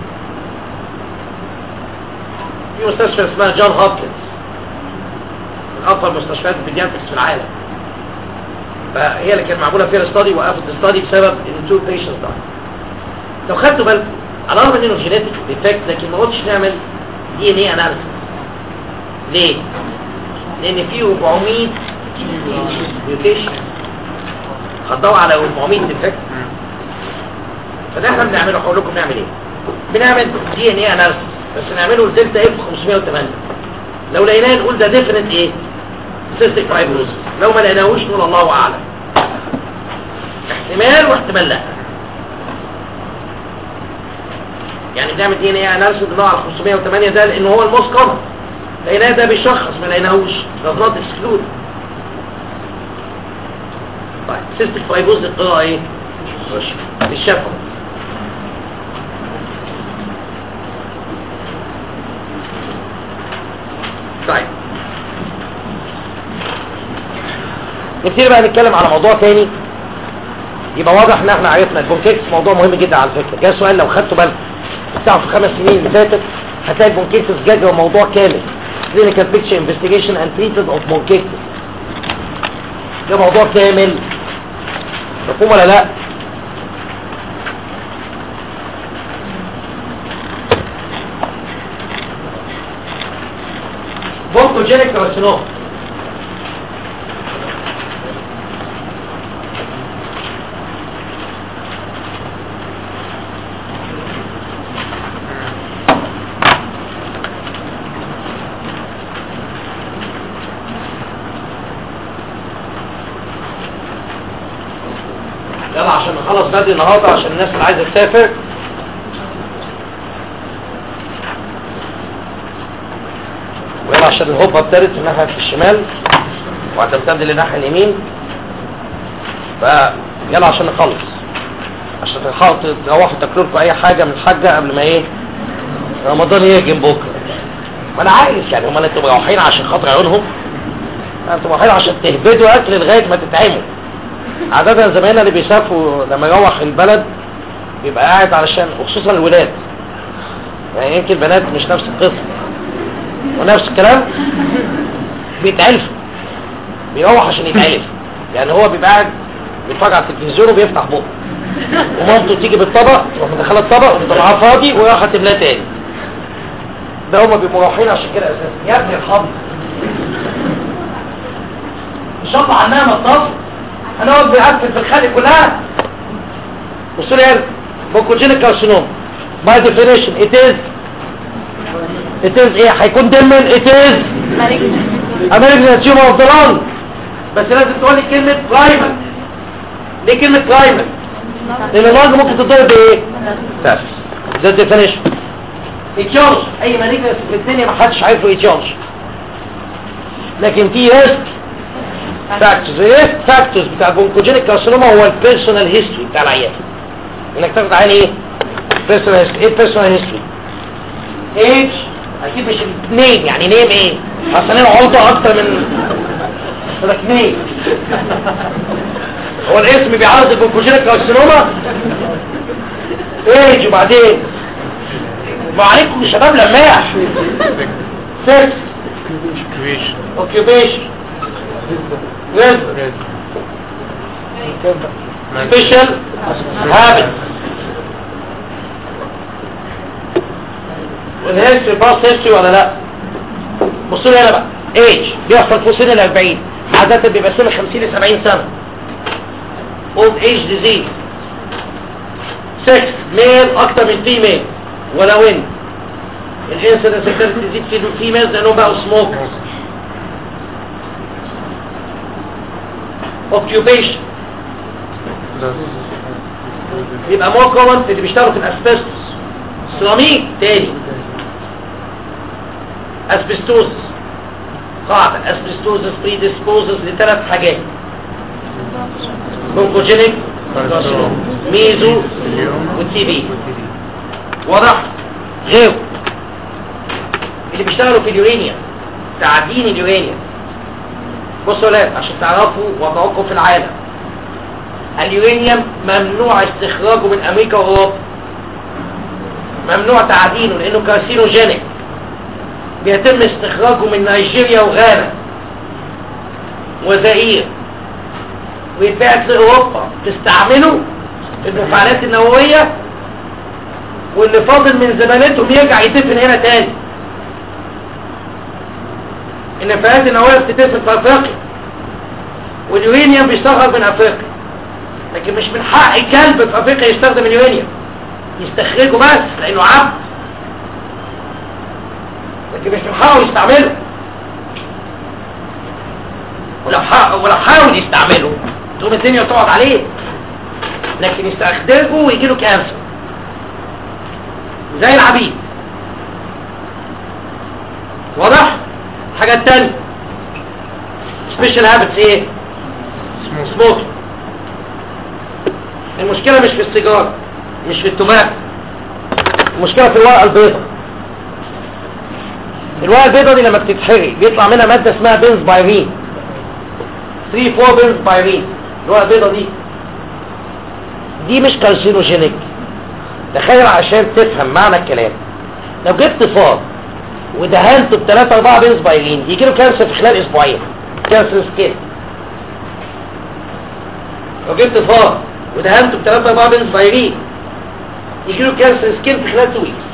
في مستشفى اسمها جون هوبكنز من اكبر مستشفيات البيدياتريكس في العالم فهي اللي كانت معموله فيها الاستادي وقفت الاستادي بسبب ان تو بيشنتس داي لو خدتوا بالكم على الرغم انه جينيتك ديفكت لكن ما قلتش نعمل دي ان اي اناليسيس ليه؟ لان في 400 ميوتيشن هتدور على 400 ديفكت فده احنا بنعمله هقول لكم نعمل ايه بنعمل دي ان اي اناليسيس بس نعمله الدلتا اف 508 لو لقيناه نقول ده ديفرنت ايه سيستيك فايبروز لو ما لقيناهوش نقول الله اعلم احتمال واحتمال لا يعني بنعمل دي ان اي اناليسيس بنوع على 508 ده لان هو الموست كومن لقيناه ده بيشخص ما لقيناهوش ده نوت اكسكلود طيب سيستيك فايبروز القراءه ايه الشفوي طيب نبتدي بقى نتكلم على موضوع تاني يبقى واضح ان احنا عرفنا البونكيتس موضوع مهم جدا على فكره جه سؤال لو خدتوا بالكم بتاعه في خمس سنين اللي فاتت هتلاقي البونكيتس جه جوه موضوع كامل clinical picture investigation and treatment of bronchitis ده موضوع كامل مفهوم ولا لا بونكوجينيك كارسينوم يلا عشان نخلص بدري النهارده عشان الناس اللي عايزه تسافر ويلا عشان الهوبه ابتدت من ناحيه الشمال وهتمتد للناحيه اليمين ف يلا عشان نخلص عشان تلحقوا تروحوا تاكلوا لكم اي حاجه من الحاجه قبل ما ايه رمضان يهجم بكره ما انا عارف يعني هم انتوا رايحين عشان خاطر عيونهم انتوا رايحين عشان تهبدوا اكل لغايه ما تتعموا عادة زمايلنا اللي بيسافروا لما يروح البلد بيبقى قاعد علشان وخصوصا الولاد يعني يمكن البنات مش نفس القصة ونفس الكلام بيتعلفوا بيروح عشان يتعلف يعني هو بيبقى قاعد بيتفرج على التلفزيون وبيفتح بقه ومامته تيجي بالطبق تروح مدخله الطبق ومطلعاه فاضي وراح تملاه تاني ده هما بيبقوا رايحين عشان كده اساسا يا ابني ارحمني ان شاء الله عنها ما تصل هنقعد بنقفل في الخلق كلها بصوا لي هنا بونكوجينيك كارسينوم باي ديفينيشن ات از ات از ايه هيكون ضمن ات از امريكان تيومر اوف ذا لانج بس لازم تقول لي كلمه برايمر ليه كلمه برايمر لان اللانج ممكن تتضرب بايه بس ده ديفينيشن اتشارج اي مالجنس في الدنيا ما حدش عارفه اتشارج لكن في ريسك فاكتورز ايه فاكتورز بتاع البونكوجينيك كارسينوما هو البيرسونال هيستوري بتاع العيان انك تاخد عين ايه بيرسونال هيستوري ايه بيرسونال هيستوري ايج اكيد مش نيم يعني نيم ايه اصل انا عرضه اكتر من لك نيم هو الاسم بيعرض البونكوجينيك كارسينوما ايج وبعدين وعليكم الشباب لماح سكس اوكيوبيشن رزق سبيشال هابت والهيستري باس هيستري ولا لا بصوا لي هنا بقى ايج بيحصل في سن ال 40 عادة بيبقى سن 50 ل 70 سنة اولد ايج ديزيز 6 ميل اكتر من فيميل ولو ان الانسيدنس ابتدت تزيد في الفيميلز لانهم بقوا سموكرز occupation يبقى مور كومن في اللي بيشتغلوا في الاسبستوس سيراميك تاني اسبستوس قاعدة اسبستوزس بريديسبوزس لثلاث حاجات بونكوجينيك ميزو والتي بي واضح غيره اللي بيشتغلوا في اليورينيا تعدين اليورينيا بصوا لا عشان تعرفوا وضعكم في العالم اليورانيوم ممنوع استخراجه من امريكا واوروبا ممنوع تعدينه لانه كارسينوجينيك بيتم استخراجه من نيجيريا وغانا وزئير ويتبعت لاوروبا تستعمله في المفاعلات النوويه واللي فاضل من زمانتهم يرجع يدفن هنا تاني النفايات النوويه بتدفن في افريقيا واليورانيوم بيستخرج من افريقيا لكن مش من حق كلب في افريقيا يستخدم اليورانيوم يستخرجه بس لانه عبد لكن مش من حقه يستعمله ولو حق ولو حاول يستعمله تقوم الدنيا تقعد عليه لكن يستخدمه ويجي له كانسر زي العبيد واضح حاجه تانية سبيشال هابتس ايه سموكينج المشكله مش في السيجاره مش في التمام المشكله في الورقه البيضاء الورقه البيضاء دي لما بتتحرق بيطلع منها ماده اسمها بنز بايرين 3 4 بنز بايرين الورقه البيضاء دي دي مش كارسينوجينيك تخيل عشان تفهم معنى الكلام لو جبت فار ودهنته ب 3 4 بنز بايرين يجي له كانسر في خلال اسبوعين كانسر سكين لو جبت فار ودهنته ب 3 4 بنز بايرين يجي له كانسر سكين في خلال 2 ويكس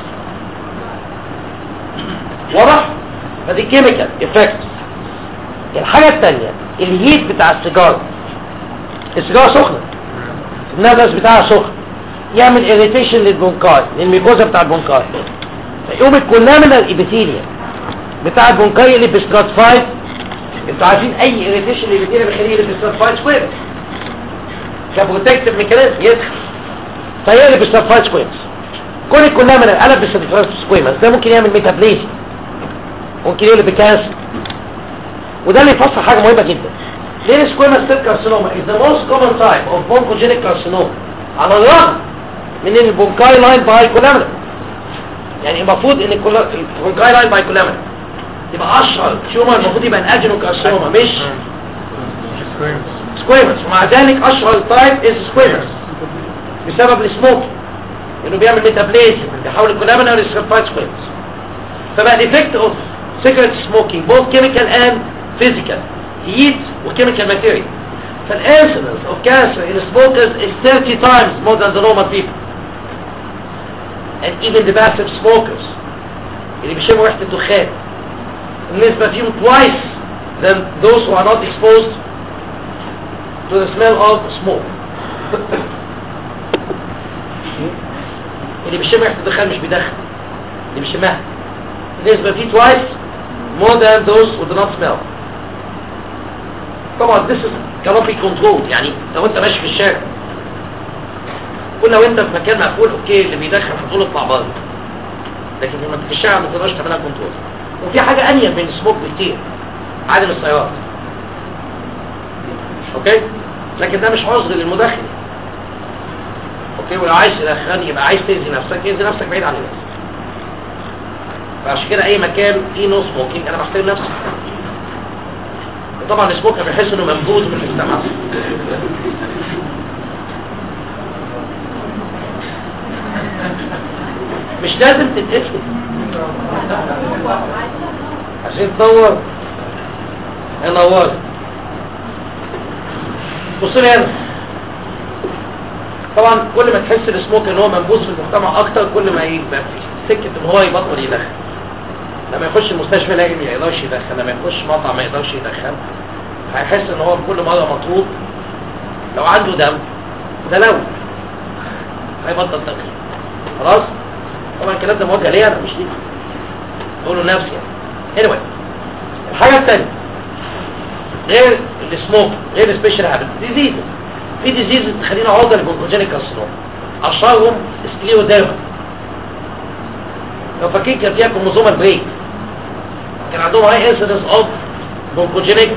واضح فدي كيميكال افكت الحاجه الثانيه الهيت بتاع السيجاره السيجاره سخنه النفس بتاعها سخن يعمل اريتيشن للبونكاي للميكوزا بتاع البونكاي فيقوم الكولامينال ابيثيليا بتاع البونكاي اللي بستراتفايد انتوا عارفين اي اريتيشن للابيثيليا بيخليه اللي بستراتفايد سكوير كبروتكتيف ميكانيزم يدخل فيقلب بستراتفايد سكويرز كون الكولامينال قلب بستراتفايد سكويرز ده ممكن يعمل ميتابليزم ممكن يقلب بكانسر وده اللي يفسر حاجه مهمه جدا ليه السكويما ستيل كارسينوما is the most common type of bronchogenic carcinoma على الرغم من ان البونكاي لاين باي كولامنا يعني المفروض ان البونكاي لاين باي كولامنا يبقى اشهر تيومر المفروض يبقى الادينو كارسينوما مش سكويمس ومع ذلك اشهر تايب از سكويمس بسبب السموك انه بيعمل ميتابليزم بيحول الكولامنا لسكرفايد سكويمس فبقى الايفكت اوف cigarette smoking both chemical and physical heat وchemical material فالincidence of cancer in smokers is 30 times more than the normal people and even the passive smokers اللي بيشموا ريحة الدخان النسبة فيهم twice than those who are not exposed to the smell of smoke اللي بيشم ريحة الدخان مش بيدخن اللي بيشمها النسبة فيه twice more than those who do not smell طبعا this is cannot be controlled يعني لو انت ماشي في الشارع قول لو انت في مكان مقفول اوكي اللي بيدخن هتقول اطلع بره لكن لما انت في الشارع ما تقدرش تعملها كنترول وفي حاجه انيل من السموك بكتير عدم السيارات اوكي لكن ده مش عذر للمدخن اوكي ولو عايز تدخن يبقى عايز تنزي نفسك انزي نفسك بعيد عن الناس فعشان كده اي مكان فيه نو سموكينج انا بحترم نفسي طبعا السموكر بيحس انه منبوذ من المجتمع مش لازم تتقفل عشان تدور انور بص لي هنا طبعا كل ما تحس السموك ان هو منبوذ في المجتمع اكتر كل ما يبقى في سكه ان هو يبطل يدخن لما يخش المستشفى لا ما يقدرش يدخن لما يخش مطعم ما يقدرش يدخن هيحس ان هو كل مره مطلوب لو عنده دم ده لو هيبطل تدخين خلاص طبعا الكلام ده موجه ليا انا مش ليه بقوله لنفسي يعني anyway الحاجه الثانيه غير السموك غير السبيشال هابت ديزيز في ديزيز تخلينا عرضه للبونكوجينيك كارسينوما اشهرهم سكليوديرما لو فاكرين كان فيها كروموزوم بريك كان عندهم هاي انسيدنس اوف بونكوجينيك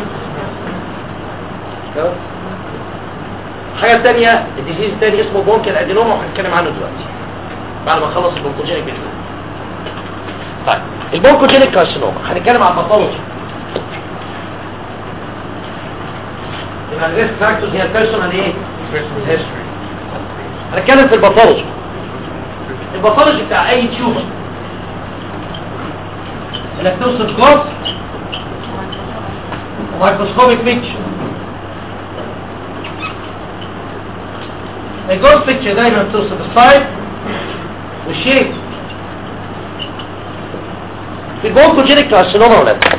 الحاجه الثانيه الديزيز الثاني اسمه بونكل ادينوما وهنتكلم عنه دلوقتي بعد ما نخلص البونكوجينيك بيجي طيب البونكوجينيك كارسينوما هنتكلم عن باثولوجي يبقى الريسك فاكتورز هي البيرسونال ايه هنتكلم في الباثولوجي الباثولوجي بتاع اي تيومر انك توصل جوز مايكروسكوبيك بيكتشر الجوز بيكتشر دايما بتوصل السايد والشيب في البونكوجينيك كارسينوما يا ولاد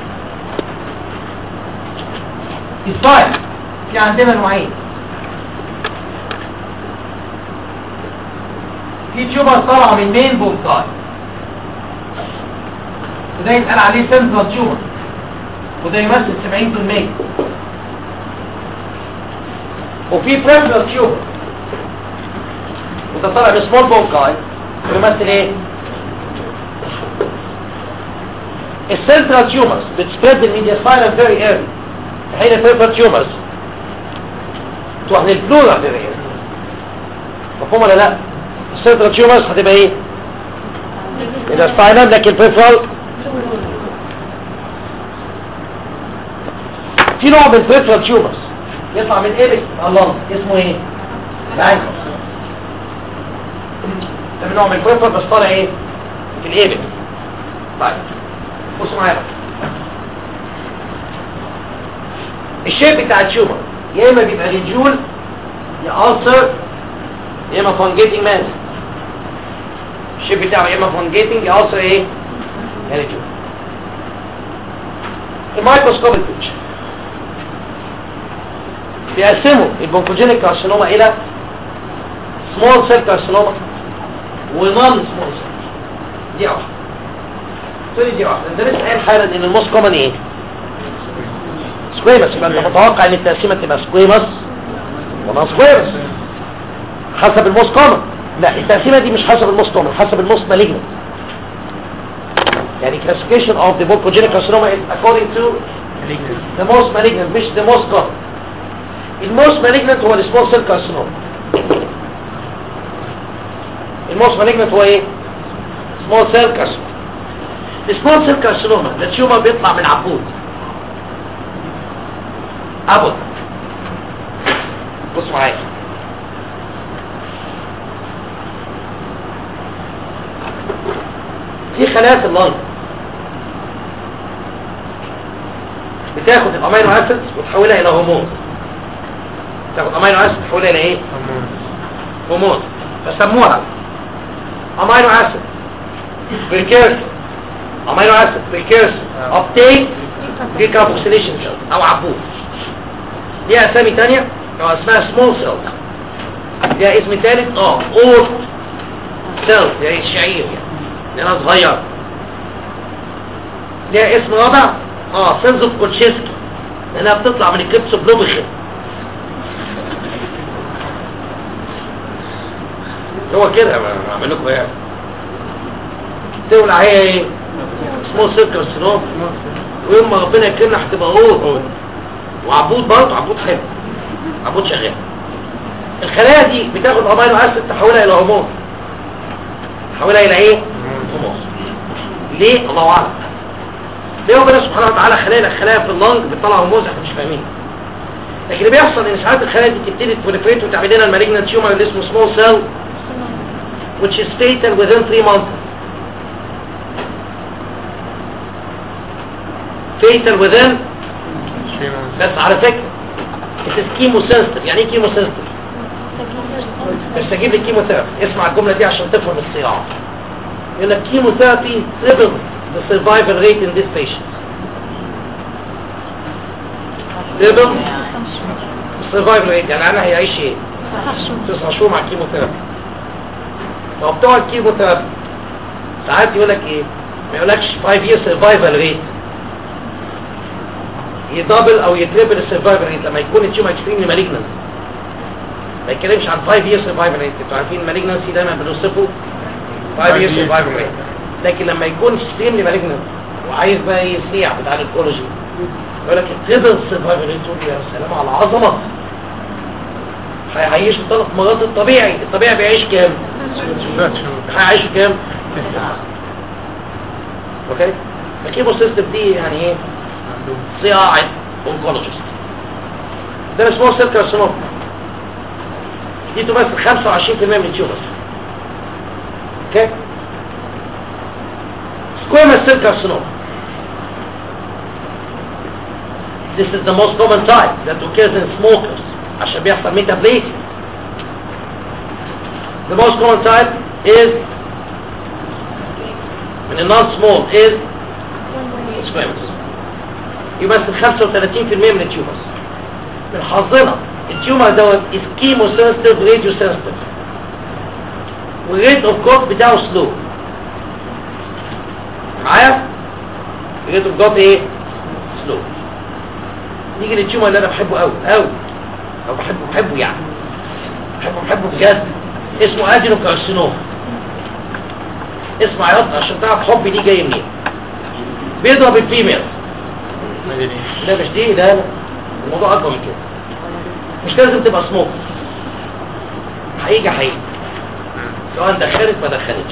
السايد في عندنا نوعين في تيوبر طالعه من مين بونكاي وده يتقال عليه سنترال تيوبر وده يمثل 70% وفي بريفرال تيوبر وده طالع من سمول بونكاي ويمثل ايه؟ السنترال تيومرز بتسبريد الميدياسايلم فيري ايرلي في حين البريفرال تيومرز تروح للبلورال فيري ايرلي مفهوم ولا لا؟ السنترال تيومرز هتبقى ايه؟ الميدياسايلم لكن البريفرال في نوع من البريفرال تيومرز يطلع من ايبك الله اسمه ايه؟ العنكس ده من نوع من البريفرال بس طالع ايه؟ في الايبك طيب بصوا معايا الشيب بتاع التيومر يا اما بيبقى ريجول يا ألسر يا اما فانجيتنج ماس الشيب بتاعه يا اما فانجيتنج يا ألسر ايه يا ريجول المايكروسكوبيك بيكتشر بيقسموا البونكوجينيك كارسينوما الى سمول سيل كارسينوما ونون سمول سيل دي واحده تقولي دي واحده ده لسه قايل حالا ان الموست كومن ايه سكويمس يبقى انت متوقع ان التقسيمه تبقى سكويمس ونون سكويمس حسب الموست كومن لا التقسيمه دي مش حسب الموست كومن حسب الموست مالجنت يعني classification of the bronchogenic carcinoma is according to the most malignant مش the most common الموست malignant هو السمول سيل كارسينوما الموست malignant هو ايه سمول سيل كارسينوما السمول سيل كارسينوما ده تيومر بيطلع من عبود عبود بص معايا في خلايا في اللنج بتاخد الامينو اسيدز وتحولها الى هرمون تاخد امينو اسيد تحولها الى ايه هرمون فسموها امينو اسيد بريكيرس امينو اسيد بريكيرس ابتيك ديكاربوكسيليشن او عبود ليها اسامي تانية او اسمها سمول سيل ليها اسم ثالث اه اورت سيل يعني الشعير يعني لانها صغير ليها اسم رابع اه سيلز اوف كولشيسكي لانها بتطلع من الكبس بلوبيشن هو كده ما اعمل لكم ايه تولع هي ايه سمول سيل كارسينوم ويوم ما ربنا يكرمنا هتبقى غور وعبود برضه عبود حلو عبود شغال الخلايا دي بتاخد امينو اسيد تحولها الى هرمون تحولها الى ايه هرمون ليه الله اعلم ليه ربنا سبحانه وتعالى خلايا الخلايا في اللنج بتطلع هرمون احنا مش فاهمين لكن اللي بيحصل ان ساعات الخلايا دي تبتدي تبريفريت وتعمل لنا المالجنت تيومر اللي اسمه سمول سيل which is fatal within 3 months fatal within بس على فكرة it is chemosensittive يعني ايه chemosensittive استجيب للكيموثيرابي اسمع الجملة دي عشان تفهم الصياعة يقول لك chemotherapy triple the survival rate in this patient triple the survival rate يعني انا هيعيش ايه تسعة شهور مع الكيموثيرابي لو بتوع الكيموثيرابي ساعات يقول لك ايه ما يقولكش 5 year survival rate يدبل او يتربل السرفايفل ريت لما يكون التيومر اكستريملي مالجنت ما يتكلمش عن 5 years survival rate انتوا عارفين المالجنسي دايما بنوصفه 5 years survival rate لكن لما يكون اكستريملي مالجنت وعايز بقى يسيع بتاع الايكولوجي يقول لك التربل السرفايفل ريت تقول يا سلام على العظمه هيعيش ثلاث مرات الطبيعي الطبيعي بيعيش كام؟ هيعيش كام؟ اوكي؟ الكيمو سيستم دي يعني ايه؟ صياعة اونكولوجيست ده اسمه سيل كارسينوم دي تمثل 25% من التيومرز اوكي سكويموس سيل كارسينوما This is the most common type that occurs in smokers عشان بيحصل metaplasia The most common type is من النون سمول is squamous يمثل 35% من التيومرز من حظنا التيومر دوت is chemosensitive radiosensitive والريت اوف جروث بتاعه سلو معايا الريت اوف جروث ايه سلو نيجي للتيومر اللي انا بحبه قوي قوي او بحبه بحبه يعني بحبه بحبه بجد اسمه ادينوكارسينوما اسمع يا اسطى عشان تعرف حبي دي جاي منين بيضرب الفيميل لا مش دي لا لا الموضوع اكبر من كده مش لازم تبقى سموك هيجي هيجي سواء دخلت ما دخلتش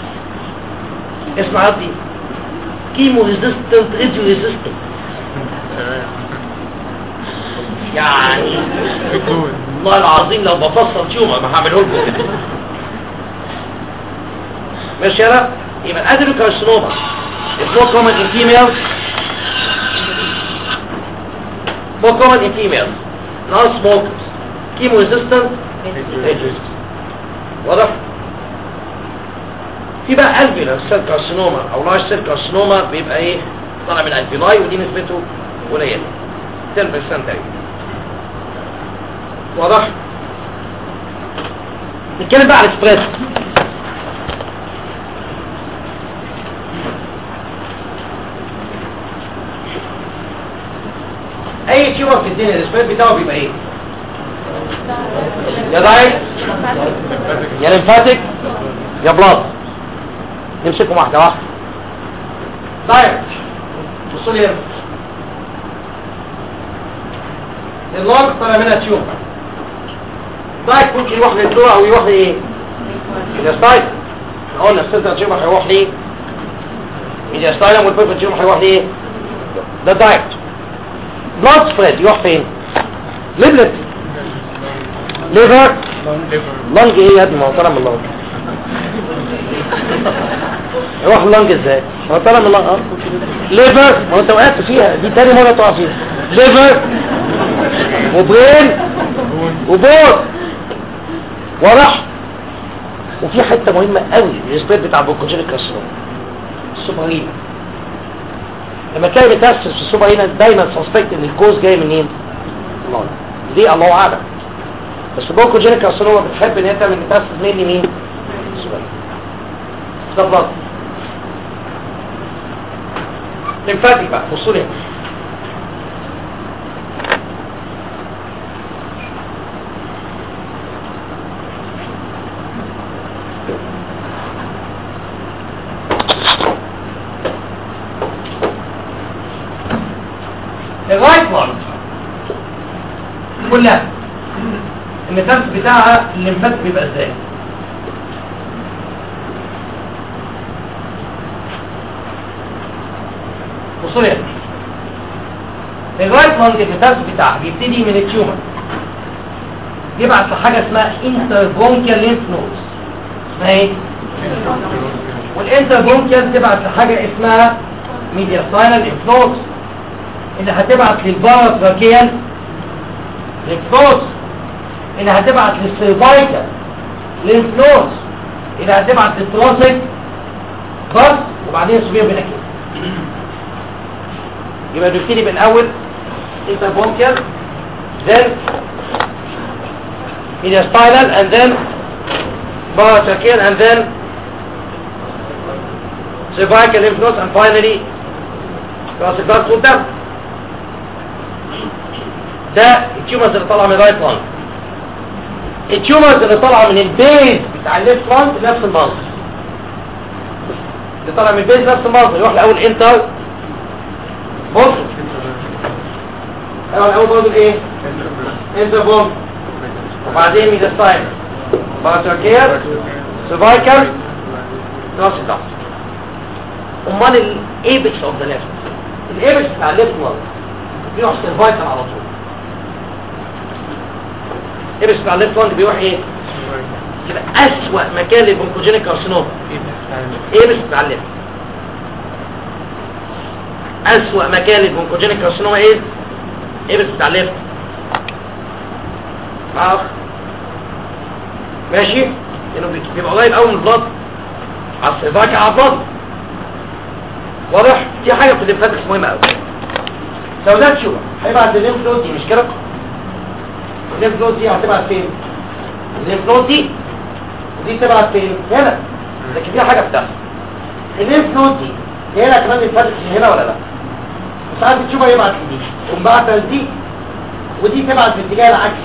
اسمع قصدي كيمو ريزيستنت ريديو ريزيستنت يعني والله العظيم لو بفصل تيومر ما هعمله لكم ماشي يلا يبقى الادرينوكارسينوما is more common in females more common in females non-smokers chemo resistant واضح في بقى الفيولار سيل كارسينوما او لارج سيل كارسينوما بيبقى ايه طالع من الفيلاي ودي نسبته قليله 10% تقريبا واضح نتكلم بقى على السبريد اي تيومر في الدنيا السبريد بتاعه بيبقى ايه يا ضعيف يا لمفاتيك يا بلاط نمسكهم واحده واحده طيب بصوا لي هنا اللونج طالع منها تيومر طيب ممكن يروح للدور او يروح لايه الستايل قلنا السنتر تيومر هيروح ليه الستايل والبيبر تيومر هيروح ليه ده دايركت بلاد سبريد يروح فين ليبلت ليفر لونج ايه يا ابني ما هو طالع من اللونج يروح اللونج ازاي ما هو طالع من اللونج اه ليفر ما هو انت وقعت فيها دي تاني مره تقع فيها ليفر وبرين وبور ورح وفي حته مهمه قوي السبريد بتاع البوكوجينيك كارسينوما السوبرين لما تلاقي متاسس في السوبرين دايما سسبكت ان الكوز جاي منين الله دي الله اعلم بس البوكوجينيك كارسينوما بتحب ان هي تعمل متاسس منين لمين السوبرين بالظبط لمفاتيك بقى بصوا لي الرايت وان كلها النفس بتاعها الليمفات بيبقى ازاي بصوا لي الرايت لانج النفس بتاعها بيبتدي من التيومر يبعت لحاجه اسمها انتربونكيال لينف نودز اسمها ايه والانتربونكيال تبعت لحاجه اسمها ميدياستاينال لينف نودز اللي هتبعت للباراتراكيال لينفنودز اللي هتبعت للسيرفايكال لينفنودز اللي هتبعت للتراسك بس وبعدين سوبير بنكيل يبقى نبتدي بالاول انتربونكيال then mediastinal and then paratracheal and then cervical lymph nodes and finally thoracic duct والدم ده التيومرز اللي طالعه من الرايت لانج التيومرز اللي طالعه من البيز بتاع الليفت لانج نفس المنظر اللي طالع من البيز نفس المنظر يروح الاول انتر بص ايوه الاول برضه ايه انتر بوم وبعدين ميدستاين باراتراكير سيرفايكال راس الضغط امال الايبكس اوف ذا ليفت الايبكس بتاع الليفت لانج بيروح سيرفايكال على طول ايبكس بتاع الليفت لانج بيروح ايه يبقى اسوأ مكان للبونكوجينيك كارسينوما ايه بس تتعلم اسوأ مكان للبونكوجينيك كارسينوما ايه ايه بس تتعلم اخ ماشي لانه بي- بيبقى قريب قوي من البلد على السيفاك على البلد واضح في حاجه في الليمفاتكس مهمه قوي سودات شو هيبعت الليمف نود دي مش كده الليمف نود دي هتبعت فين الليمف نود دي ودي تبعت فين هنا لكن في حاجه بتحصل الليمف نود دي هنا كمان الليمفاتكس هنا ولا لا ساعات بتشوفها يبعت لدي تقوم بعت لدي ودي تبعت في الاتجاه العكسي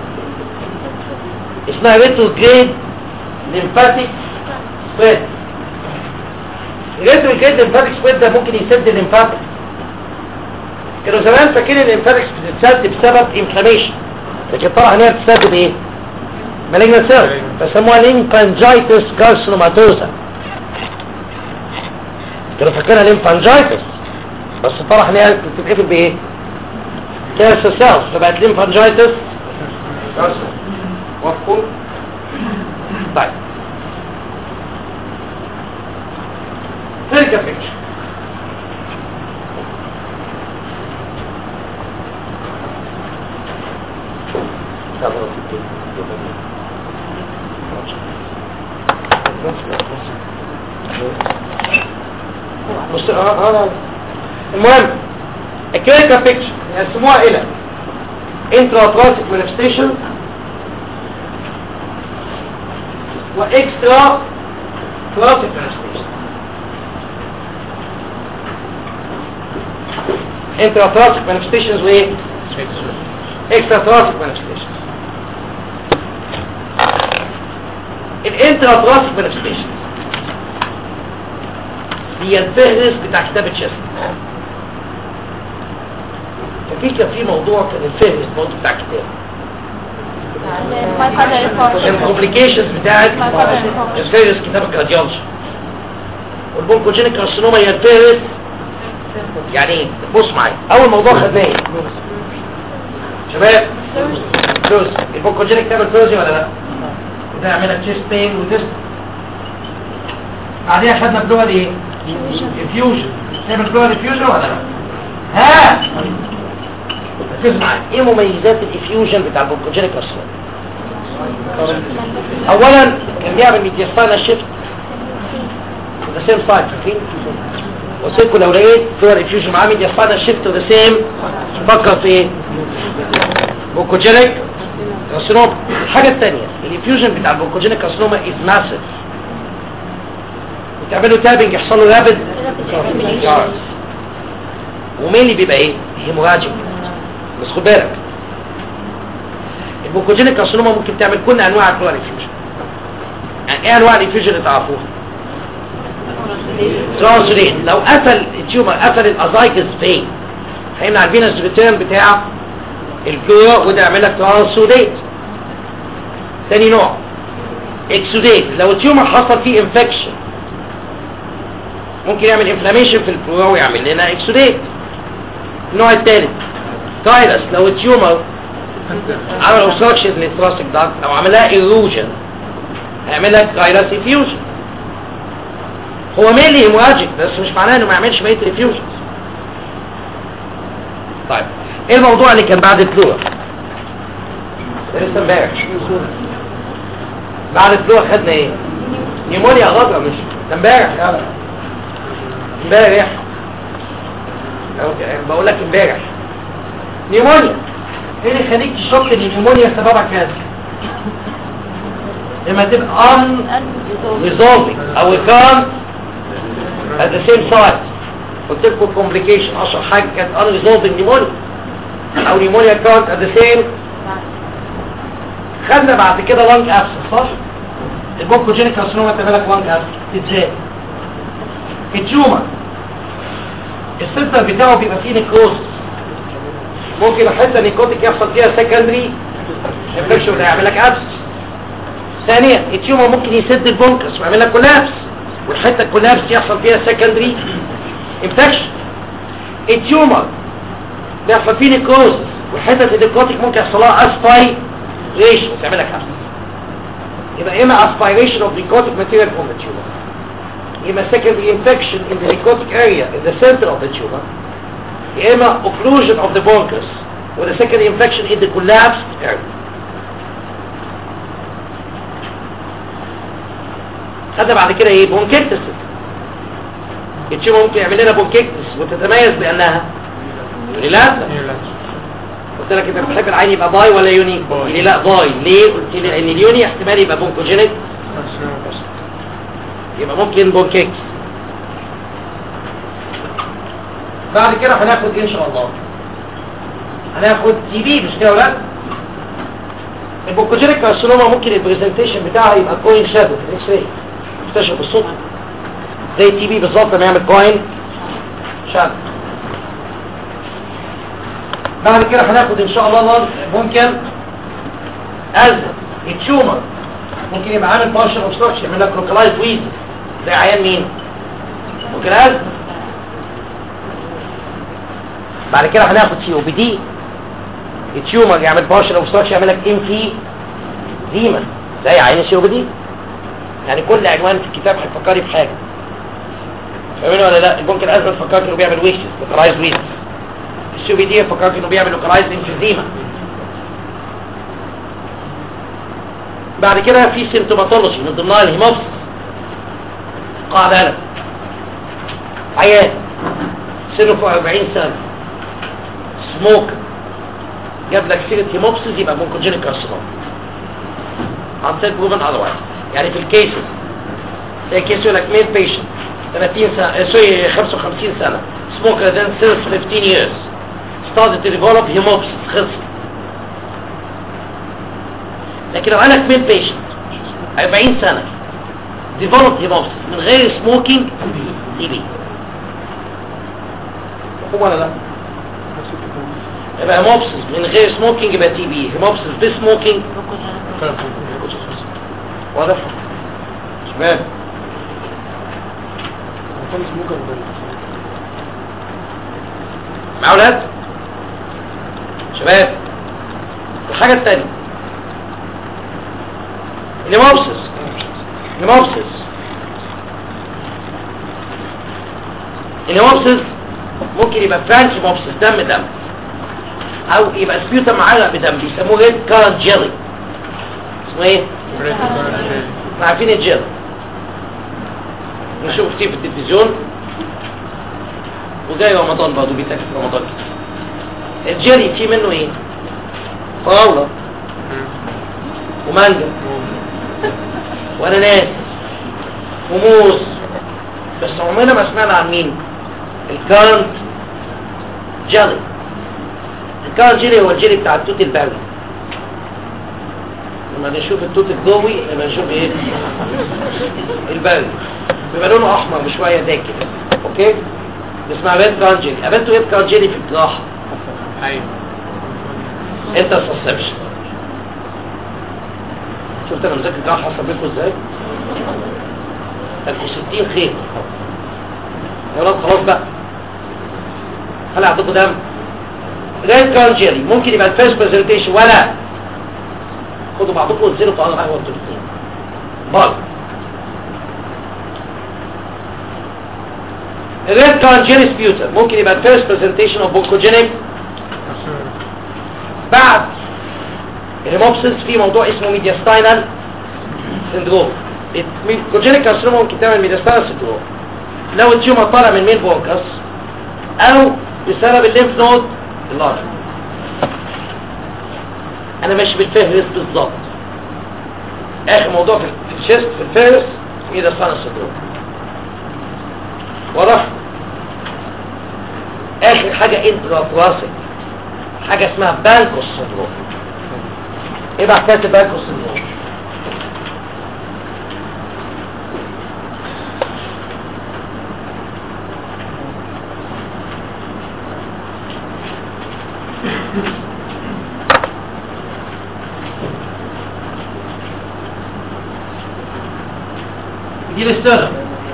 اسمها ريترو جريد ليمفاتيك سبريد الريترو جريد ليمفاتيك سبريد ده ممكن يسد الليمفاتيك كانوا زمان فاكرين الليمفاتكس بتتسد بسبب انفلاميشن لكن طلع هنا بتسد بايه؟ مالجنا سيل فسموها ليمفانجايتس كارسينوماتوزا كانوا فاكرينها ليمفانجايتس بس طلع هنا بتتقفل بايه؟ كانسر سيلز فبقت ليمفانجايتس كارسينوما مفهوم؟ طيب تلك بيكتشر بص اه اه المهم الكلينيكال بيكتشر يقسموها الى intraoperatic manifestation واكسترا بلاسيك manifestation intraoperatic manifestations وايه extra thoracic manifestations الانترا thoracic manifestations هي الفهرس بتاع كتاب تشيست ففي كان في موضوع كان الفهرس برضه بتاع كتاب الكومبليكيشنز بتاعت الفهرس كتاب الكارديولوجي والبونكوجينيك كارسينوما هي الفهرس يعني ايه بص معايا اول موضوع خدناه ايه شباب فلوس البونكوجينيك تعمل فلوزي ولا لا وده يعملها تشيست بين وتست بعديها خدنا بلغه ايه انفيوجن تعمل بلغه انفيوجن ولا لا ها ركز معايا ايه مميزات الانفيوجن بتاع البونكوجينيك كارسينوما اولا كان بيعمل ميدياستاينا شيفت ذا سيم سايد فاكرين قلت لكم لو لقيت صور انفيوجن معاه ميدياستاينا شيفت ذا سيم فكر في ايه بونكوجينيك كارسينوما الحاجه الثانيه الانفيوجن بتاع البونكوجينيك كارسينوما از ماسيف بتعملوا تابنج يحصل له رابد ومين اللي بيبقى ايه هيموراجيك بس خد بالك البونكوجينيك كارسينوما ممكن تعمل كل انواع الكلور انفيوجن يعني ايه انواع الانفيوجن اللي تعرفوها ترانسلين لو قفل التيومر قفل الازايكس فين هيمنع الفينس ريتيرن بتاع الكلور وده يعمل لك ترانسوديت تاني نوع اكسوديت لو التيومر حصل فيه انفكشن ممكن يعمل انفلاميشن في الكلور ويعمل لنا اكسوديت النوع الثالث كايرس لو التيومر عمل اوبستراكشن للثراسك داكت او عملها ايروجن هيعمل لك كايرس افيوجن هو ميلي هيموراجيك بس مش معناه انه ما يعملش بقيه الافيوجنز طيب ايه الموضوع اللي كان بعد الفلور لسه امبارح بعد الفلور خدنا ايه نيمونيا غضرة مش ده امبارح يلا امبارح أو- بقول لك امبارح نيمونيا ايه اللي يخليك تشك ان النيمونيا سببها كذا لما تبقى ان resolving او كان at the same site قلت لكم complication اشهر حاجه كانت unresolving pneumonia او pneumonia كانت at the same خدنا بعد كده lung abscess صح البونكوجينيك كارسينوما تعمل لك lung abscess ازاي التيومر السيستم بتاعه بيبقى فيه نيكروز ممكن حته نيكوتيك يحصل فيها سكندري انفكشن وده يعمل لك abscess ثانيا التيومر ممكن يسد البونكس ويعمل لك كولابس والحته الكولابس يحصل فيها سكندري انفكشن التيومر بيحصل فيه نيكروز والحته النيكروتيك ممكن يحصل لها اسباي ريش وتعمل لك ابسس يبقى اما aspiration of narcotic material from the tumor يا اما secondary infection in the narcotic area in the center of the tumor يا اما occlusion of the bronchus with a secondary infection in the collapsed area خدنا بعد كده ايه بونكيكتس التيومر ممكن يعمل لنا بونكيكتس وتتميز بانها يونيلاترال قلت لك انت بتحب العين يبقى باي ولا يوني قلت لي لا باي ليه قلت لي ان اليوني احتمال يبقى بونكوجينيك يبقى ممكن بونكيكس بعد كده هناخد ان شاء الله هناخد تي بي مش كده ولا البونكوجينيك كارسينوما ممكن البرزنتيشن بتاعها يبقى كوين شادو في الاكس راي اكتشف بالصدفه زي التي بي بالظبط لما يعمل كوين شادو بعد كده هناخد ان شاء الله نار ممكن ازمه التيومر ممكن يبقى عامل بارشل اوبستراكشن يعمل لك لوكالايز ويز زي عيان مين ممكن ازمه بعد كده هناخد سي او بي دي التيومر يعمل بارشل اوبستراكشن يعمل لك ام في ديما زي عين السي او بي دي يعني كل عنوان في الكتاب هيفكري بحاجه فاهمين ولا لا ممكن ازمه تفكرك انه بيعمل ويشز لوكالايز ويز السي بي دي فكرت انه بيعمل لوكالايز انفيزيما بعد كده في سيمتوماتولوجي من ضمنها الهيموبسيس قاعدة لك عيان سنه فوق 40 سنة سموك جاب لك سيرة هيموبسيس يبقى مونكوجينيك كارسينوم until proven otherwise يعني في الكيسز زي كيس يقول لك ميل بيشنت 30 سنة سوري 55 سنة smoker then since 15 years started to develop hemopsis خلص لكن لو قالك ميل بيشنت 40 سنة developed hemopsis من غير smoking تي بي مفهوم ولا لا؟ يبقى هيموبسيس من غير سموكينج يبقى تي بي هيموبسيس بسموكينج واضح؟ شباب مع اولاد شباب الحاجة الثانية الهيموبسيس الهيموبسيس الهيموبسيس ممكن يبقى فرانك هيموبسيس دم دم او يبقى سبيوتم معلق بدم بيسموه ريد كارنت جيلي اسمه ايه؟ احنا عارفين الجيل نشوف كتير في التلفزيون وجاي رمضان برضه بيتاكل في رمضان كتير الجيلي فيه منه ايه؟ فراولة ومانجا واناناس وموز بس عمرنا ما سمعنا عن مين الكارنت جيلي الكارنت جيلي هو الجيلي بتاع التوت الباوي لما نشوف التوت الجوي لما نشوف ايه الباوي بيبقى لونه احمر بشويه ده كده اوكي اسمها بيت كارنت جيلي قابلته ايه كارنت جيلي في الجراحه ايوه انت سسبشن شفت انا مذاكر الجراحه صبيته ازاي كانوا 60 خيط يا ولاد خلاص بقى هل عندكم دم ريد كارنت جيلي ممكن يبقى الفيرست برزنتيشن ولا خدوا بعضكم وانزلوا طعام قهوه انتوا الاثنين بره الريد كارنت جيلي سبيوتر ممكن يبقى الفيرست برزنتيشن اوف بونكوجينيك بعد الهيموبسيس في موضوع اسمه ميدياستاينال سندروم الكوجينيك كارسينوما ممكن تعمل ميدياستاينال سندروم لو التيومر طالع من مين بونكس او بسبب الليمف نود اللارج انا ماشي بالفهرس بالظبط اخر موضوع في في الشيست في الفهرس ميدياستاينال سندروم ورا اخر حاجه انترا حاجة اسمها بانكوس سندروم ايه بقى حكاية البانكوس سندروم دي الاسترم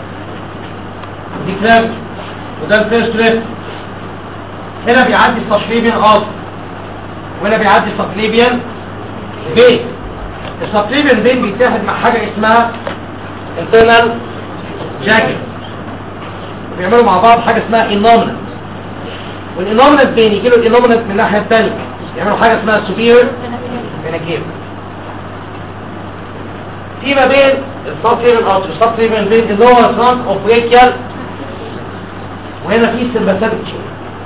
دي كلاب وده الفيرست ليفت هنا بيعدي السبليبيان غاز وهنا بيعدي السبليبيان بي السبكليفيان فين بيتحد مع حاجه اسمها internal جاكيت بيعملوا مع بعض حاجه اسمها انومنت والانومنت فين يجي له الانومنت من الناحيه الثانيه يعملوا حاجه اسمها سوبير فيناكيف في ما بين السبكليفيان او السبكليفيان فين اللي هو ترانس اوبريكيال وهنا في سمباثيك تشين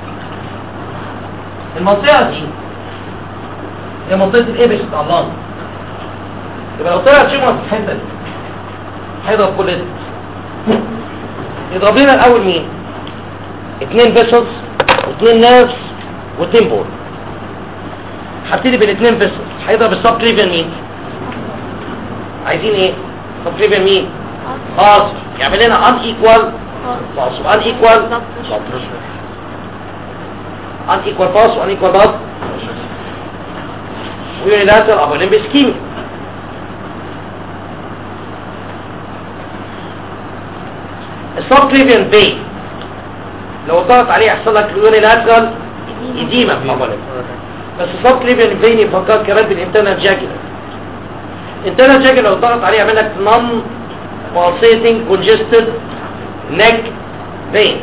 المنطقه دي هي منطقه الابس بتاع اللنج يبقى لو طلع تيومر في الحته دي هيضرب كل ده يضرب لنا الاول مين اتنين فيسلز واتنين نيرفز واتنين بول هبتدي بالاتنين فيسلز هيضرب السب كليفيان مين عايزين ايه سب كليفيان مين خلاص يعمل لنا ان ايكوال باص وان ايكوال ان ايكوال باص وان ايكوال باص ويونيلاترال ابولين بسكيمي السبكليفيان فين لو ضغط عليه يحصل لك يونيلاترال ايديما في الابولين بس السبكليفيان فين يفكر كمان بالانترنال جاكيلا الانترنال جاكيلا لو ضغط عليه يعمل لك نون pulsating congested neck vein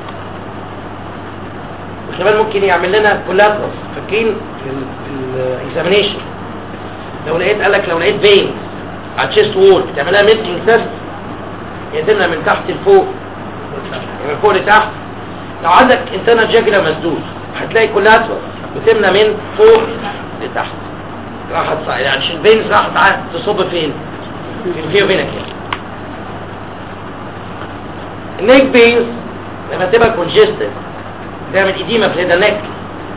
وكمان ممكن يعمل لنا كولاترس فاكرين في الاكزامينيشن لو لقيت قال لك لو لقيت فين على الشيست وول بتعملها ميلكينج تيست يتمنى من تحت لفوق من فوق لتحت لو عندك انترنال جاكيلا مسدود هتلاقي كولاترس بتمنى من فوق لتحت راحت يعني عشان الفينز راحت ع- تصب فين في الفيو فينك يعني النيك بينز لما تبقى كونجستد تعمل ايديما في الهيدا نيك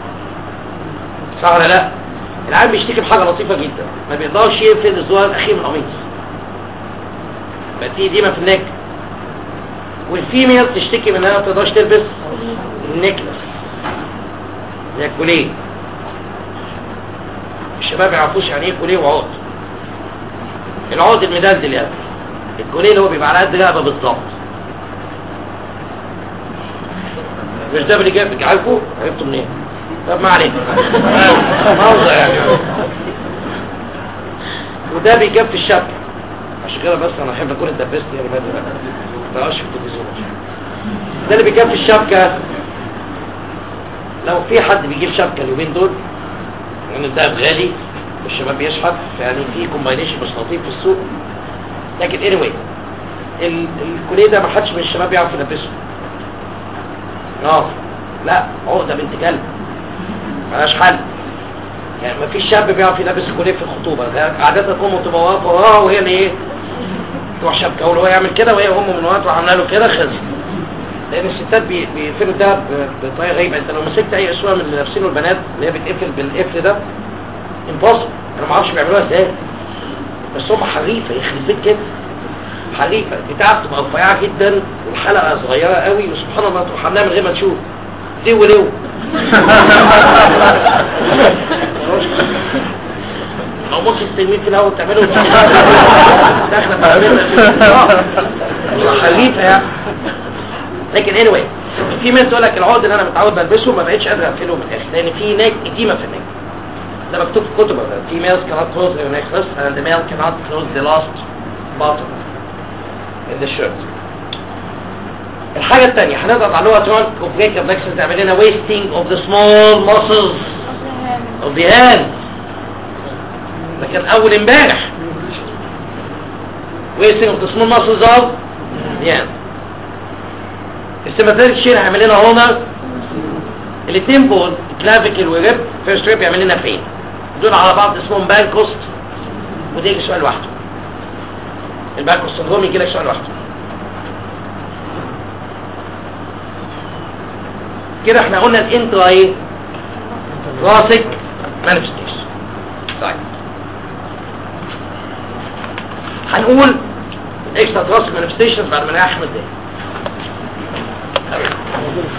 صح ولا لا العيال بيشتكي بحاجه لطيفه جدا ما بيقدرش يقفل الزوار الاخير من القميص بقى في ايديما في النيك والفيميل تشتكي من انها ما بتقدرش تلبس النيكلس زي الكوليه الشباب ما يعرفوش يعني ايه كوليه وعقد العقد المدلدل يعني الكوليه اللي هو بيبقى على قد رقبه بالظبط مش ده اللي جاب عارفه عرفته منين طب ما عليك موضع يعني وده بيجاب في الشبكه عشان كده بس انا احب اكون اتدبست يعني ما بقاش في التلفزيون ده اللي بيجاب في الشبكه لو في حد بيجيب شبكه اليومين دول لان الدهب غالي والشباب بيشحت يعني في كومباينيشن مش لطيف في السوق لكن anyway ال- الكوليه ده ما حدش من الشباب يعرف يلبسه اه لا عقده بنت كلب ملهاش حل يعني ما فيش شاب بيعرف يلبس الكوليه في الخطوبه ده عاده امه تبقى واقفه وراه وهي اللي ايه تروح شبكه ولو هو يعمل كده وهي امه من وقت وعامله له كده خلص لان الستات بي- بيقفلوا الدهب ب- بطريقه غريبه انت لو مسكت اي اسوره من اللي لابسينه البنات اللي هي بتقفل بالقفل ده امبوسيبل انا ما اعرفش بيعملوها ازاي بس هم حريفه يخرب بيت كده حريفه بتاعها بتبقى رفيعه جدا والحلقه صغيره قوي وسبحان الله تروح عاملاها من غير ما تشوف دي ولو لو ممكن ترميه في الاول تعمله داخله في حريفه يعني لكن anyway في ناس تقول لك العقد اللي انا متعود بلبسه ما بقتش قادر اقفله من الاخر لان في ناك اديمه في النك ده مكتوب في الكتب females cannot close their necklace and the male cannot close the last button in the shirt الحاجة الثانية هنضغط على اللغة ترانك وبريك بلاكسس تعمل لنا wasting of the small muscles of the hand ده كان أول امبارح wasting of the small muscles of the hand السيماتيك شير هيعمل لنا هونر الاثنين بول كلافيكل وريب فيرست ريب يعمل لنا فين دول على بعض اسمهم بانكوست وده يجي سؤال لوحده البانكوست سندروم يجي لك سؤال لوحده كده احنا قلنا الانترا ايه راسك مانيفستيشن طيب هنقول الاكسترا راسك مانيفستيشن بعد ما نريح خمس دقايق